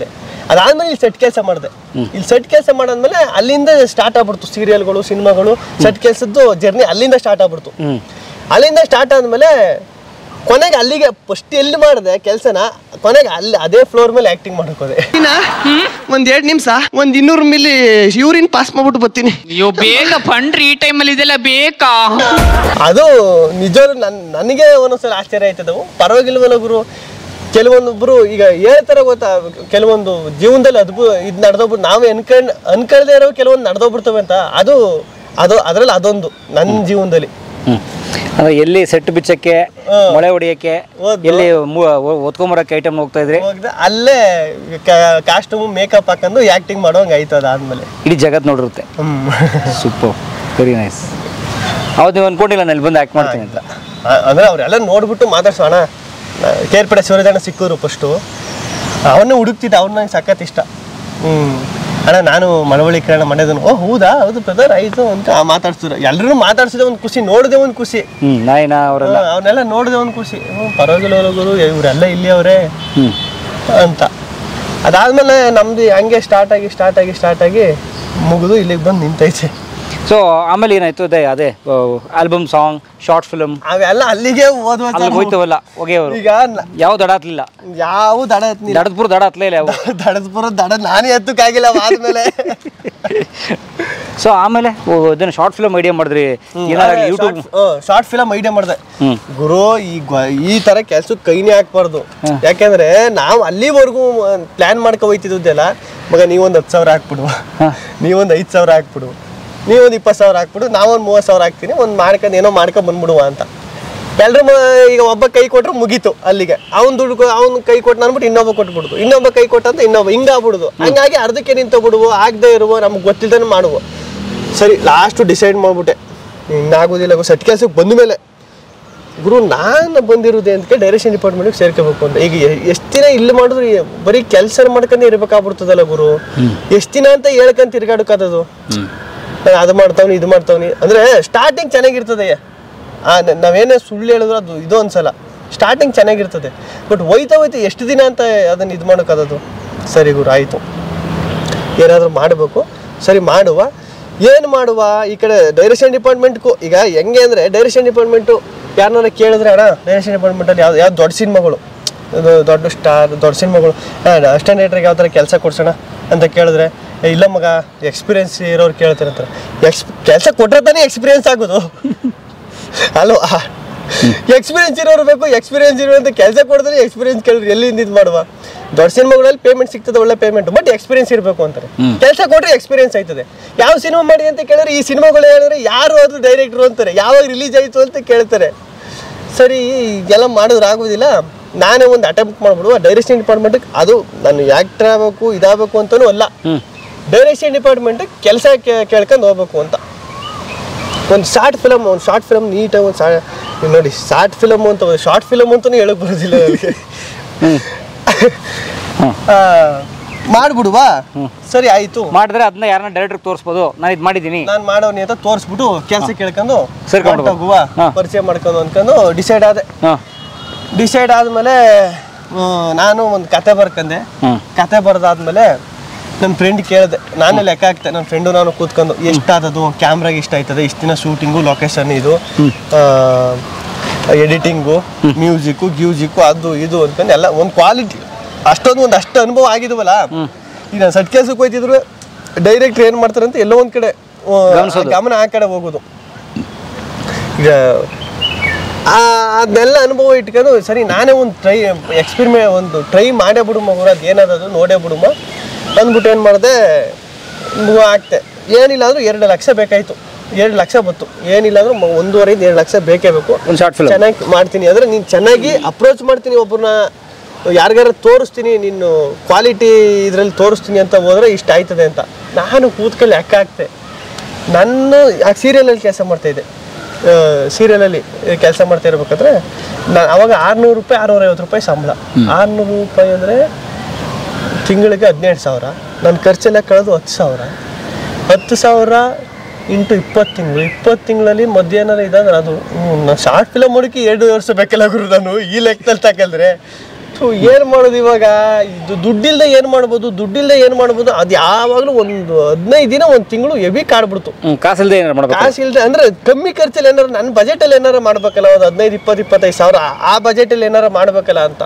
S1: ಅದಾದ್ಮೇಲೆ ಇಲ್ಲಿ ಸೆಟ್ ಕೆಲಸ ಮಾಡಿದೆ ಇಲ್ಲಿ ಸೆಟ್ ಕೆಲಸ ಮಾಡಾದ್ಮೇಲೆ ಅಲ್ಲಿಂದ ಸ್ಟಾರ್ಟ್ ಆಗ್ಬಿಡ್ತು ಸೀರಿಯಲ್ಗಳು ಸಿನಿಮಾಗಳು ಸೆಟ್ ಕೆಲಸದ್ದು ಜರ್ನಿ ಅಲ್ಲಿಂದ ಸ್ಟಾರ್ಟ್ ಆಗ್ಬಿಡ್ತು
S2: ಹ್ಮ್
S1: ಅಲ್ಲಿಂದ ಸ್ಟಾರ್ಟ್ ಆದ್ಮೇಲೆ ಕೊನೆಗೆ ಅಲ್ಲಿಗೆ ಫಸ್ಟ್ ಎಲ್ಲಿ ಮಾಡಿದೆ ಕೆಲಸನ ಕೊನೆಗೆ ಅಲ್ಲಿ ಅದೇ ಫ್ಲೋರ್ ಮೇಲೆ ಆಕ್ಟಿಂಗ್ ಮಾಡಕ್ ಹೋದೆ ಒಂದ್ ಎರಡ್ ನಿಮಿಷ ಒಂದ್ ಇನ್ನೂರು ಮಿಲಿ ಯೂರಿನ್ ಪಾಸ್ ಮಾಡ್ಬಿಟ್ಟು ಬರ್ತೀನಿ
S3: ಅಯ್ಯೋ ಬೇಗ ಪಂಡ್ರಿ ಈ ಟೈಮಲ್ಲಿ ಇದೆಲ್ಲ ಬೇಕಾ
S1: ಅದು ನಿಜವಾಗ್ಲೂ ನನ್ ನನಗೆ ಒಂದೊಂದ್ಸಲ ಆಶ್ಚರ್ಯ ಆಯ್ತದವು ಪರವಾಗಿಲ್ವಲ್ಲ ಗುರು ಕೆಲವೊಂದೊಬ್ರು ಈಗ ಹೇಳ್ತಾರೆ ಗೊತ್ತಾ ಕೆಲವೊಂದು ಜೀವನದಲ್ಲಿ ಅದ್ಭುತ ಇದು ನಡೆದೋಗ್ಬಿಟ್ಟು ನಾವು ಅನ್ಕೊಂಡ್ ಅನ್ಕೊಳ್ದೇ ಇರೋ ಕೆಲವೊಂದು ನಡೆದೋಗ್ಬಿಡ್ತವೆ ಅಂತ ಅದು ಅದು ಅದ್ರಲ್ಲಿ ಅದೊಂದು ನನ್ನ ಜೀವನದಲ್ಲಿ
S2: ಹ್ಮ್ ಅಂದ್ರೆ ಎಲ್ಲಿ ಸೆಟ್ ಬಿಚ್ಚಕ್ಕೆ
S1: ಹಾ.
S2: ಮೊಳೆ ಹೊಡಿಯಕ್ಕೆ
S1: ಹೋದ್ದು.
S2: ಎಲ್ಲಿ ಒತ್ಕೊಂಬರಕ್ಕೆ ಐಟಮ್ ಹೋಗ್ತಾ ಇದ್ರಿ
S1: ಹೋಗ್ದೆ ಅಲ್ಲೇ ಕಾಸ್ಟ್ಯೂಮ್ ಮೇಕಪ್ ಹಾಕೊಂಡು ಆಕ್ಟಿಂಗ್ ಮಾಡೋಂಗೆ ಆಯ್ತು ಅದಾದ್ಮೇಲೆ
S2: ಇಡೀ ಜಗತ್ ನೋಡಿರುತ್ತೆ
S1: ಹ್ಮ್
S2: ಸೂಪರ್ ವೆರಿ ನೈಸ್ ಅವತ್ತು ನೀವು ಅನ್ಕೊಂಡಿಲ್ಲ ನಾನು ಇಲ್ಲಿ ಬಂದು ಆ್ಯಕ್ಟ್ ಮಾಡ್ತೀನಿ ಅಂತ
S1: ಆ- ಅಂದ್ರೆ ಅವರೆಲ್ಲ ನೋಡ್ಬಿಟ್ಟು ಮಾತಾಡ್ಸೋಣ ಕೇರ್ಪಡೆ ಶಿವರಾಜಣ್ಣ ಸಿಕ್ಕಿದ್ರು ಫಸ್ಟು ಅವನ್ನ ಹುಡುಕ್ತಿದ್ದೆ ಅವ್ರು ನಂಗೆ ಸಖತ್ ಇಷ್ಟ ಹ್ಮ್ ಅಣ್ಣ ನಾನು ಮಳವಳ್ಳಿ ಕಿರಣ ಮಾಡಿದನು ಓ ಹೌದಾ ಹೌದು ಬ್ರದರ್ ಆಯ್ತು ಅಂತ ಮಾತಾಡ್ಸಿದ್ರು ಎಲ್ಲರೂ ಮಾತಾಡ್ಸಿದೆ ಒಂದು ಖುಷಿ ನೋಡಿದೆ ಒಂದು ಖುಷಿ
S2: ಹ್ಮ್ ನಾಯಿನ ಅವರೆಲ್ಲ
S1: ಅವನ್ನೆಲ್ಲ ನೋಡಿದೆ ಒಂದು ಖುಷಿ ಹ್ಞೂ ಪರವಾಗಿಲ್ಲ ಗುರು ಇವರೆಲ್ಲ ಇಲ್ಲಿ ಅವರೇ
S2: ಹ್ಮ್
S1: ಅಂತ ಅದಾದ್ಮೇಲೆ ನಮ್ದು ಹಂಗೆ ಸ್ಟಾರ್ಟ್ ಆಗಿ ಸ್ಟಾರ್ಟ್ ಆಗಿ ಸ್ಟಾರ್ಟ್ ಆಗಿ ಮುಗಿದು ಇಲ್ಲಿಗೆ ಬಂದು ನಿಂತೈತೆ
S2: ಸೊ ಆಮೇಲೆ ಏನಾಯ್ತು ಅದೇ ಅದೇ ಆಲ್ಬಮ್ ಸಾಂಗ್ ಶಾರ್ಟ್ ಫಿಲ್ಮ್
S1: ಅವೆಲ್ಲ ಅಲ್ಲಿಗೆ ಓದುವ
S2: ಅಲ್ಲಿ ಹೋಯ್ತವಲ್ಲ ಹೊಗೆಯವರು
S1: ಈಗ ನ-
S2: ಯಾವ ದಡ ಹತ್ಲಿಲ್ಲ
S1: ಯಾವ ದಡ ಎತ್ನಿಲ್ಲ
S2: ದಡದ್ಪುರ ದಡ ಹತ್ಲೇ ಇಲ್ಲ ಯಾವ
S1: ದಡದ್ಪುರ ದಡ ನಾನೇ ಎತ್ತಕ್ಕಾಗಿಲ್ಲ ಆದ್ಮೇಲೆ
S2: ಸೊ ಆಮೇಲೆ ಓ, ಇದನ್ನ ಶಾರ್ಟ್ ಫಿಲ್ಮ್ ಐಡಿಯಾ ಮಾಡಿದ್ರಿ ಏನಾಗಲಿ ಯೂಟ್ಯೂಬ್
S1: ಶಾರ್ಟ್ ಫಿಲಮ್ ಐಡಿಯಾ ಮಾಡಿದೆ
S2: ಹ್ಮ್
S1: ಗುರು ಈ ಗ್ವ- ಈ ತರ ಕೆಲ್ಸಕ್ಕೆ ಕೈನೇ ಹಾಕ್ಬಾರ್ದು ಯಾಕೆಂದ್ರೆ ನಾವು ಅಲ್ಲಿವರೆಗೂ ಪ್ಲಾನ್ ಮಾಡ್ಕೊ ಹೋಯ್ತಿದ್ದೆಲ್ಲ ಮಗ ನೀವೊಂದು ಹತ್ತು ಸಾವಿರ ಹಾಕ್ಬಿಡು
S2: ಹಾ.
S1: ನೀವೊಂದು ಐದು ಸಾವಿರ ಹಾಕ್ಬಿಡು ನೀವೊಂದು ಇಪ್ಪತ್ತು ಸಾವಿರ ಹಾಕ್ಬಿಡು ನಾವೊಂದು ಮೂವತ್ತು ಸಾವಿರ ಹಾಕ್ತೀನಿ ಒಂದು ಮಾಡ್ಕೊಂಡು ಏನೋ ಮಾಡ್ಕೊಂಡು ಬಂದ್ಬಿಡುವ ಅಂತ ಎಲ್ರು ಮ- ಈಗ ಒಬ್ಬ ಕೈ ಕೊಟ್ರೆ ಮುಗೀತು ಅಲ್ಲಿಗೆ ಅವ್ನ ದುಡ್ಡು ಅವ್ನ ಕೈ ಕೊಟ್ಟು ಅನ್ಬಿಟ್ಟು ಇನ್ನೊಬ್ಬ ಕೊಟ್ಬಿಡುದು ಇನ್ನೊಬ್ಬ ಕೈ ಕೊಟ್ಟಂತ ಇನ್ನೊಬ್ಬ ಹಿಂಗಾಗ್ಬಿಡುದು ಹಂಗಾಗಿ ಅರ್ಧಕ್ಕೆ ನಿಂತೋಗ್ಬಿಡುವು ಆಗದೆ ಇರುವ ನಮ್ಗೆ ಗೊತ್ತಿಲ್ದೇನೆ ಮಾಡುವ ಸರಿ ಲಾಸ್ಟು ಡಿಸೈಡ್ ಮಾಡ್ಬಿಟ್ಟೆ ಇನ್ನಾಗೋದಿಲ್ಲ ಸೆಟ್ ಕೆಲ್ಸಕ್ಕೆ ಬಂದ ಮೇಲೆ ಗುರು ನಾನು ಬಂದಿರೋದೇ ಅಂತ ಡೈರೆಕ್ಷನ್ ಡಿಪಾರ್ಟ್ಮೆಂಟ್ಗೆ ಸೇರ್ಕೋಬೇಕು ಅಂತ ಈಗ ಎಷ್ಟು ದಿನ ಇಲ್ಲಿ ಮಾಡಿದ್ರು ಈ- ಬರೀ ಕೆಲಸ ಮಾಡ್ಕೊಂಡೇ ಇರ್ಬೇಕಾಗ್ಬಿಡ್ತದಲ್ಲ ಗುರು ಎಷ್ಟು ದಿನ ಅಂತ ಹೇಳ್ಕೊಂತ ತಿರ್ಗಾಡಕ್ಕದು ನಾನು ಅದು ಮಾಡ್ತಾವ್ನಿ ಇದು ಮಾಡ್ತಾವ್ನಿ ಅಂದ್ರೆ ಸ್ಟಾರ್ಟಿಂಗ್ ಚೆನ್ನಾಗಿರ್ತದೆ ಆ ನ- ನಾವೇನೇ ಸುಳ್ಳು ಹೇಳಿದ್ರು ಅದು ಇದು ಅನ್ಸಲ್ಲ ಸ್ಟಾರ್ಟಿಂಗ್ ಚೆನ್ನಾಗಿರ್ತದೆ ಬಟ್ ಹೋಯ್ತಾ ಹೋಯ್ತಾ ಎಷ್ಟು ದಿನ ಅಂತ ಅದನ್ನ ಇದು ಮಾಡೋಕ್ಕದು ಸರಿ ಗುರು ಆಯಿತು ಏನಾದರೂ ಮಾಡಬೇಕು ಸರಿ ಮಾಡುವ ಏನು ಮಾಡುವ ಈ ಕಡೆ ಡೈರೆಕ್ಷನ್ ಡಿಪಾರ್ಟ್ಮೆಂಟ್ಗೂ ಈಗ ಹೆಂಗೆ ಅಂದರೆ ಡೈರೆಕ್ಷನ್ ಡಿಪಾರ್ಟ್ಮೆಂಟು ಯಾರನ್ನಾರ ಕೇಳಿದ್ರೆ ಅಣ್ಣ ಡೈರೆಕ್ಷನ್ ಡಿಪಾರ್ಟ್ಮೆಂಟಲ್ಲಿ ಯಾವ್ದು ಯಾವ್ದು ದೊಡ್ಡ ಸಿನಿಮಾಗಳು ಇದು ದೊಡ್ಡ ಸ್ಟಾರ್ ದೊಡ್ಡ ಸಿನಿಮಾಗಳು ಅಸ್ಟೆಂಟ್ ಡೈರೆಕ್ಟ್ರಿಗೆ ಯಾವ ಥರ ಕೆಲಸ ಕೊಡ್ಸೋಣ ಅಂತ ಕೇಳಿದ್ರೆ "ಏ, ಇಲ್ಲ ಮಗ ಎಕ್ಸ್ಪೀರಿಯನ್ಸ್ ಇರೋರು ಕೇಳ್ತಾರೆ ಅಂತಾರೆ ಎಕ್ಸ್ ಕೆಲಸ ಕೊಟ್ಟರೆ ತಾನೇ ಎಕ್ಸ್ಪೀರಿಯನ್ಸ್ ಆಗೋದು ಅಲ್ವಾ ಎಕ್ಸ್ಪೀರಿಯನ್ಸ್ ಇರೋರು ಬೇಕು ಎಕ್ಸ್ಪೀರಿಯನ್ಸ್ ಇರೋ ಅಂತ ಕೆಲಸ ಕೊಡಿದ್ರೆ ಎಕ್ಸ್ಪೀರಿಯನ್ಸ್ ಕೇಳಿದ್ರೆ ಎಲ್ಲಿಂದ ಇದು ಮಾಡುವ ದೊಡ್ಡ ಸಿನಿಮಾಗಳಲ್ಲಿ ಪೇಮೆಂಟ್ ಸಿಗ್ತದೆ ಒಳ್ಳೆ ಪೇಮೆಂಟ್ ಬಟ್ ಎಕ್ಸ್ಪೀರಿಯನ್ಸ್ ಇರಬೇಕು ಅಂತಾರೆ ಕೆಲಸ ಕೊಟ್ರೆ ಎಕ್ಸ್ಪೀರಿಯನ್ಸ್ ಆಯ್ತದೆ ಯಾವ ಸಿನಿಮಾ ಮಾಡಿ ಅಂತ ಕೇಳಿದ್ರೆ ಈ ಸಿನಿಮಾಗಳು ಹೇಳಿದ್ರೆ ಯಾರು ಅದು ಡೈರೆಕ್ಟ್ರು ಅಂತಾರೆ ಯಾವಾಗ ರಿಲೀಸ್ ಆಯಿತು ಅಂತ ಕೇಳ್ತಾರೆ ಸರಿ ಎಲ್ಲ ಮಾಡಿದ್ರೆ ಆಗೋದಿಲ್ಲ ನಾನೇ ಒಂದು ಅಟೆಂಪ್ಟ್ ಮಾಡ್ಬಿಡುವ ಡೈರೆಕ್ಷನ್ ಡಿಪಾರ್ಟ್ಮೆಂಟ್ಗೆ ಅದು ನಾನು ಆ್ಯಕ್ಟರ್ ಆಗಬೇಕು ಇದಾಗಬೇಕು ಅಂತಲೂ ಅಲ್ಲ ಡೈರೆಕ್ಷನ್ ಡಿಪಾರ್ಟ್ಮೆಂಟಿಗೆ ಕೆಲಸ ಕೇಳ್ಕೊಂಡು ಹೋಗ್ಬೇಕು ಅಂತ ಒಂದು ಶಾರ್ಟ್ ಫಿಲಮ್ ಒಂದು ಶಾರ್ಟ್ ಫಿಲಮ್ ನೀಟಾಗಿ ಒಂದು ಶಾ ಈಗ ನೋಡಿ ಶಾರ್ಟ್ ಫಿಲಮ್ ಅಂತ ಶಾರ್ಟ್ ಫಿಲಮ್ ಅಂತಲೂ ಹೇಳಕ್ ಬರೋದಿಲ್ಲ ನನಗೆ ಆ, ಮಾಡ್ಬಿಡುವಾ ಸರಿ ಆಯ್ತು
S2: ಮಾಡಿದ್ರೆ ಅದನ್ನ ಯಾರನ್ನ ಡೈರೆಕ್ಟರ್ ತೋರಿಸ್ಬೋದು ನಾನು ಇದು ಮಾಡಿದ್ದೀನಿ
S1: ನಾನು ಮಾಡೋನಿ ಅಂತ ತೋರಿಸ್ಬಿಟ್ಟು ಕೆಲಸ ಕೇಳ್ಕೊಂಡು
S2: ಸೇರ್ಕೊಂಡು
S1: ಹೋಗುವ
S2: ಹಾ.
S1: ಪರಿಚಯ ಮಾಡ್ಕೊಂಡು ಅನ್ಕೊಂಡು ಡಿಸೈಡ್ ಆದೆ
S2: ಹಾಂ
S1: ಡಿಸೈಡ್ ಆದಮೇಲೆ ನಾನು ಒಂದು ಕತೆ ಬರ್ಕಂದೆ
S2: ಹ್ಮ್.
S1: ಕತೆ ಬರೆದಾದ್ಮೇಲೆ ನನ್ನ ಫ್ರೆಂಡ್ ಕೇಳಿದೆ ನಾನೇ ಲೆಕ್ಕ ಹಾಕ್ತೆ ನನ್ನ ಫ್ರೆಂಡು ನಾನು ಕೂತ್ಕೊಂಡು ಎಷ್ಟಾದದು ಕ್ಯಾಮ್ರಾಗೆ ಇಷ್ಟ ಆಯ್ತದೆ ಇಷ್ಟು ದಿನ ಶೂಟಿಂಗು ಲೊಕೇಶನ್ ಇದು ಎಡಿಟಿಂಗು ಮ್ಯೂಸಿಕ್ಕು ಗ್ಯೂಸಿಕ್ಕು ಅದು ಇದು ಅನ್ಕೊಂಡು ಎಲ್ಲ ಒಂದು ಕ್ವಾಲಿಟಿ ಅಷ್ಟೊಂದು ಒಂದು ಅಷ್ಟು ಅನುಭವ ಆಗಿದ್ವಲ್ಲ ಈಗ ನಾನು ಸಟ್ ಕೆಲ್ಸಕ್ಕೆ ಹೋಯ್ತಿದ್ರು ಡೈರೆಕ್ಟ್ರ್ ಏನು ಮಾಡ್ತಾರೆ ಅಂತ ಎಲ್ಲೋ ಒಂದು ಕಡೆ ಆ,
S2: ಗಮನಿಸೋದು.
S1: ಗಮನ ಆ ಕಡೆ ಹೋಗೋದು ಈಗ ಆ ಅದನ್ನೆಲ್ಲ ಅನುಭವ ಇಟ್ಕೊಂಡು ಸರಿ ನಾನೇ ಒಂದು ಟ್ರೈ ಎಕ್ಸ್ಪಿರಿಮೆ ಒಂದು ಟ್ರೈ ಮಾಡೇ ಬಿಡು ಮಗುರ ಅದು ಏನದದು ನೋಡೇ ಬಿಡುಮ ಅಂದ್ಬಿಟ್ಟು ಏನು ಮಾಡಿದೆ ಮೂವ್ ಆಗ್ತೆ ಏನಿಲ್ಲ ಅಂದ್ರೂ ಎರಡು ಲಕ್ಷ ಬೇಕಾಯ್ತು ಎರಡು ಲಕ್ಷ ಬತ್ತು ಏನಿಲ್ಲ ಅಂದ್ರೂ ಮ- ಒಂದೂವರೆಯಿಂದ ಎರಡು ಲಕ್ಷ ಬೇಕೇ ಬೇಕು
S2: ಒಂದು ಶಾರ್ಟ್ ಫಿಲ್ಮ್
S1: ಚೆನ್ನಾಗಿ ಮಾಡ್ತೀನಿ ಅಂದರೆ ನೀನು ಚೆನ್ನಾಗಿ ಅಪ್ರೋಚ್ ಮಾಡ್ತೀನಿ ಒಬ್ಬರನ್ನ ಯಾರಿಗಾರ ತೋರಿಸ್ತೀನಿ ನೀನು ಕ್ವಾಲಿಟಿ ಇದರಲ್ಲಿ ತೋರಿಸ್ತೀನಿ ಅಂತ ಹೋದ್ರೆ ಇಷ್ಟ ಆಯ್ತದೆ ಅಂತ ನಾನು ಕೂತ್ಕೊಳ್ಳಿ ಲೆಕ್ಕ ಹಾಕ್ತೆ ನನ್ನ ಆ ಸೀರಿಯಲಲ್ಲಿ ಕೆಲಸ ಮಾಡ್ತಾಯಿದ್ದೆ ಸೀರಿಯಲಲ್ಲಿ ಕೆಲಸ ಮಾಡ್ತಾ ಇರ್ಬೇಕಾದ್ರೆ ನಾನು ಅವಾಗ ಆರುನೂರು ರೂಪಾಯಿ ಆರುನೂರ ಐವತ್ತು ರೂಪಾಯಿ ಸಂಬಳ ಆರುನೂರು ರೂಪಾಯಿ ಅಂದರೆ ತಿಂಗಳಿಗೆ ಹದಿನೆಂಟು ಸಾವಿರ ನನ್ನ ಖರ್ಚೆಲ್ಲ ಕಳೆದು ಹತ್ತು ಸಾವಿರ ಹತ್ತು ಸಾವಿರ ಇಂಟು ಇಪ್ಪತ್ತು ತಿಂಗಳು ಇಪ್ಪತ್ತು ತಿಂಗಳಲ್ಲಿ ಮಧ್ಯಾಹ್ನ ಇದಂದ್ರೆ ಅದು ನಾನು ಶಾರ್ಟ್ ಫಿಲಮ್ ಹುಡುಕಿ ಎರಡು ವರ್ಷ ಬೇಕಲ್ಲ ಗುರು ನಾನು ಈ ಲೆಕ್ಕದಲ್ಲಿ ತಕಂದ್ರೆ ಥು, ಏನ್ ಮಾಡೋದು ಇವಾಗ ಇದು ದುಡ್ಡಿಲ್ದೆ ಏನ್ ಮಾಡ್ಬೋದು ದುಡ್ಡಿಲ್ದೆ ಏನ್ ಮಾಡ್ಬೋದು ಅದು ಯಾವಾಗಲೂ ಒಂದು ಹದಿನೈದು ದಿನ ಒಂದು ತಿಂಗಳು ಹೆವಿ ಕಾಡ್ಬಿಡ್ತು
S2: ಹ್ಮ್ ಕಾಸಿಲ್ದೆ ಏನಾರು ಮಾಡ್ಬೇಕು
S1: ಕಾಸು ಇಲ್ದೆ ಅಂದ್ರೆ ಕಮ್ಮಿ ಖರ್ಚಲ್ಲಿ ಏನಾರು ನನ್ನ ಬಜೆಟಲ್ಲಿ ಏನಾರು ಮಾಡ್ಬೇಕಲ್ಲ ಒಂದು ಹದಿನೈದು ಇಪ್ಪತ್ತು ಇಪ್ಪತ್ತೈದು ಸಾವಿರ ಆ- ಆ ಬಜೆಟಲ್ಲಿ ಏನಾರು ಮಾಡ್ಬೇಕಲ್ಲ ಅಂತ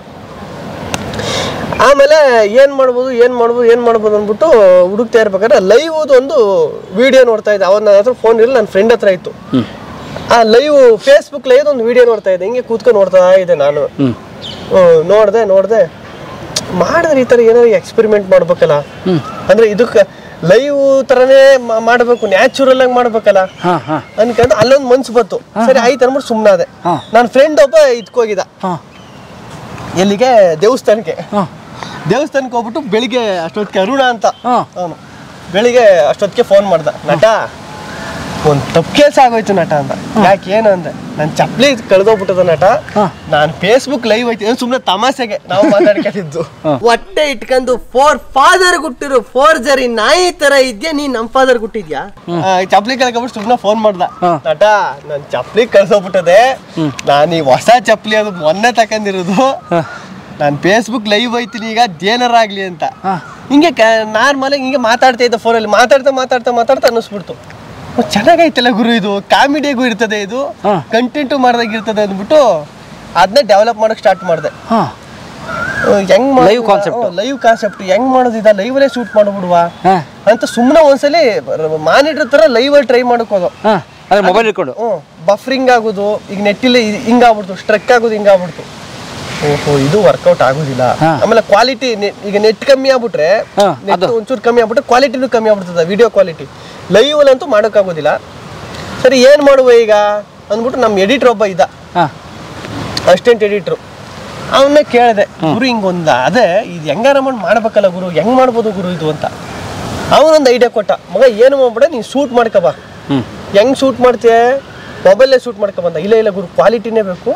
S1: ಆಮೇಲೆ ಏನ್ ಮಾಡ್ಬೋದು ಏನ್ ಮಾಡ್ಬೋದು ಏನ್ ಮಾಡ್ಬೋದು ಅಂದ್ಬಿಟ್ಟು ಹುಡುಕ್ತಾ ಇರ್ಬೇಕಾದ್ರೆ ಲೈವ್ ಒಂದು ವಿಡಿಯೋ ನೋಡ್ತಾ ಇದ್ದೆ ಅವನ ನನ್ನ ಹತ್ರ ಫೋನ್ ಇಲ್ಲ ನನ್ನ ಫ್ರೆಂಡ್ ಹತ್ರ ಇತ್ತು ಆ ಲೈವ್ ಫೇಸ್ಬುಕ್ ಲೈವ್ ಒಂದು ವಿಡಿಯೋ ನೋಡ್ತಾ ಇದ್ದೆ ಹಿಂಗೆ ಕೂತ್ಕೊಂಡು ನೋಡ್ತಾ ಇದ್ದೆ ನಾನು
S2: ಹ್ಮ್
S1: ನೋಡಿದೆ ನೋಡಿದೆ ಮಾಡಿದ್ರೆ ಈ ಥರ ಏನಾದ್ರು ಎಕ್ಸ್ಪೆರಿಮೆಂಟ್ ಮಾಡ್ಬೇಕಲ್ಲ ಅಂದ್ರೆ ಇದಕ್ಕೆ ಲೈವ್ ಥರನೇ ಮಾ- ಮಾಡ್ಬೇಕು ನ್ಯಾಚುರಲ್ ಆಗಿ ಮಾಡ್ಬೇಕಲ್ಲ
S2: ಹಾ ಹಾ
S1: ಅನ್ಕೊಂಡು ಅಲ್ಲೊಂದು ಮನ್ಸು ಬಂತು ಸರಿ ಆಯ್ತು ಅಂದ್ಬಿಟ್ಟು ಸುಮ್ಮನಾದೆ
S2: ಹಾ.
S1: ನನ್ನ ಫ್ರೆಂಡ್ ಒಬ್ಬ ಇದ್ಕೋಗಿದ್ದ
S2: ಹಾ
S1: ಎಲ್ಲಿಗೆ ದೇವಸ್ಥಾನಕ್ಕೆ
S2: ಹಾ
S1: ದೇವಸ್ಥಾನಕ್ಕೆ ಹೋಗ್ಬಿಟ್ಟು ಬೆಳಿಗ್ಗೆ ಅಷ್ಟೊತ್ತಿಗೆ ಅರುಣ ಅಂತ
S2: ಹಾ.
S1: ಅವನು ಬೆಳಿಗ್ಗೆ ಅಷ್ಟೊತ್ತಿಗೆ ಫೋನ್ ಮಾಡ್ದ ನಟ ಒಂದು ತಪ್ಪು ಕೆಲಸ ಆಗೋಯ್ತು ನಟ ಅಂತ ಯಾಕೆ ಏನು ಅಂದೆ ನನ್ನ ಚಪ್ಪಲಿ ಕಳೆದೋಗ್ಬಿಟ್ಟದ ನಟ
S2: ಹಾ.
S1: ನಾನು ಫೇಸ್ಬುಕ್ ಲೈವ್ ಐತಿ ಸುಮ್ಮನೆ ತಮಾಷೆಗೆ ನಾವು ಮಾತಾಡ್ಕೊಂಡಿದ್ದು ಹೊಟ್ಟೆ ಇಟ್ಕೊಂಡು ಫೋರ್ ಫಾದರ್ ಗುಟ್ಟಿರೋ ಫೋರ್ ಜರಿ ನಾಯಿ ತರ ಇದ್ಯಾ ನೀನ್ ನಮ್ಮ ಫಾದರ್ ಗುಟ್ಟಿದ್ಯಾ ಚಪ್ಪಲಿ ಕಳ್ಕೊಬಿಟ್ಟು ಸುಮ್ಮನೆ ಫೋನ್ ಮಾಡ್ದ
S2: ಹಾ.
S1: ನಟ ನನ್ನ ಚಪ್ಪಲಿ ಕಳ್ಸೋಗ್ಬಿಟ್ಟದೆ ನಾನು ಈ ಹೊಸ ಚಪ್ಪಲಿ ಅದು ಮೊನ್ನೆ ತಕೊಂಡಿರೋದು ನಾನು ಫೇಸ್ಬುಕ್ ಲೈವ್ ಐತೀನಿ ಈಗ ಅದೇನಾರಾಗ್ಲಿ ಅಂತ
S2: ಹಾ.
S1: ಹಿಂಗೆ ನಾರ್ಮಲ್ ಹಿಂಗೆ ಮಾತಾಡ್ತಾ ಇದ್ದ ಫೋನಲ್ಲಿ ಮಾತಾಡ್ತಾ ಮಾತಾಡ್ತಾ ಮಾತಾಡ್ತಾ ಅನ್ನಿಸ್ಬಿಡ್ತು ಓ, ಚೆನ್ನಾಗೈತಲ್ಲ ಗುರು ಇದು ಕಾಮಿಡಿಯಾಗೂ ಇರ್ತದೆ ಇದು
S2: ಹಾ.
S1: ಕಂಟೆಂಟು ಮಾಡ್ದಾಗ ಇರ್ತದೆ ಅಂದ್ಬಿಟ್ಟು ಅದನ್ನ ಡೆವಲಪ್ ಮಾಡಕ್ ಸ್ಟಾರ್ಟ್ ಮಾಡಿದೆ
S2: ಹಾ
S1: ಹೆಂಗ್
S2: Live concept.
S1: ಲೈವ್ ಕಾನ್ಸೆಪ್ಟ್ ಹೆಂಗ್ ಮಾಡೋದು ಇದ ಲೈವ್ ಅಲ್ಲೇ ಶೂಟ್ ಮಾಡ್ಬಿಡುವ
S2: ಹಾ
S1: ಅಂತ ಸುಮ್ಮನೆ ಒಂದ್ಸಲಿ ಮಾನಿಟರ್ ತರ ಲೈವ್ ಅಲ್ಲಿ ಟ್ರೈ ಮಾಡೋಕೋದು
S2: ಹಾ ಅಂದ್ರೆ ಮೊಬೈಲ್ ಇಟ್ಕೊಂಡು
S1: ಹ್ಞೂ ಬಫರಿಂಗ್ ಆಗೋದು ಈಗ ನೆಟ್ಟಿಲ್ಲ ಹಿಂಗಾಗ್ಬಿಡ್ತು ಸ್ಟ್ರಕ್ ಆಗೋದು ಹಿಂಗಾಗ್ಬಿಡ್ತು ಓಹೋ ಇದು ವರ್ಕೌಟ್ ಆಗೋದಿಲ್ಲ
S2: ಹಾ.
S1: ಆಮೇಲೆ ಕ್ವಾಲಿಟಿ ಈಗ ನೆಟ್ ಕಮ್ಮಿ ಆಗ್ಬಿಟ್ರೆ
S2: ಹಾ,
S1: ನೆಟ್
S2: ಅದು.
S1: ಒಂಚೂರು ಕಮ್ಮಿ ಆಗ್ಬಿಟ್ರೆ ಕ್ವಾಲಿಟಿನೂ ಕಮ್ಮಿ ಆಗ್ಬಿಡ್ತದೆ ವಿಡಿಯೋ ಕ್ವಾಲಿಟಿ ಲೈವ್ ಅಲ್ಲಂತೂ ಮಾಡೋಕ್ಕಾಗೋದಿಲ್ಲ ಸರಿ ಏನು ಮಾಡುವ ಈಗ ಅಂದ್ಬಿಟ್ಟು ನಮ್ಮ ಎಡಿಟರ್ ಒಬ್ಬ ಇದ್ದ
S2: ಹಾ
S1: ಅಸಿಸ್ಟೆಂಟ್ ಎಡಿಟ್ರು ಅವನ್ನ ಕೇಳಿದೆ ಗುರು ಹಿಂಗೊಂದ ಅದೇ ಇದು ಹೆಂಗಾರ ಮಾಡಿ ಮಾಡ್ಬೇಕಲ್ಲ ಗುರು ಹೆಂಗ್ ಮಾಡ್ಬೋದು ಗುರು ಇದು ಅಂತ ಅವನೊಂದು ಐಡಿಯಾ ಕೊಟ್ಟ ಮಗ ಏನು ಮಾಡ್ಬಿಡ ನೀನು ಶೂಟ್ ಮಾಡ್ಕೊಬಾ
S2: ಹ್ಮ್
S1: ಹೆಂಗ್ ಶೂಟ್ ಮಾಡ್ತೀಯ ಮೊಬೈಲೇ ಶೂಟ್ ಮಾಡ್ಕೊಬಂದ ಇಲ್ಲ ಇಲ್ಲ ಗುರು ಕ್ವಾಲಿಟಿನೇ ಬೇಕು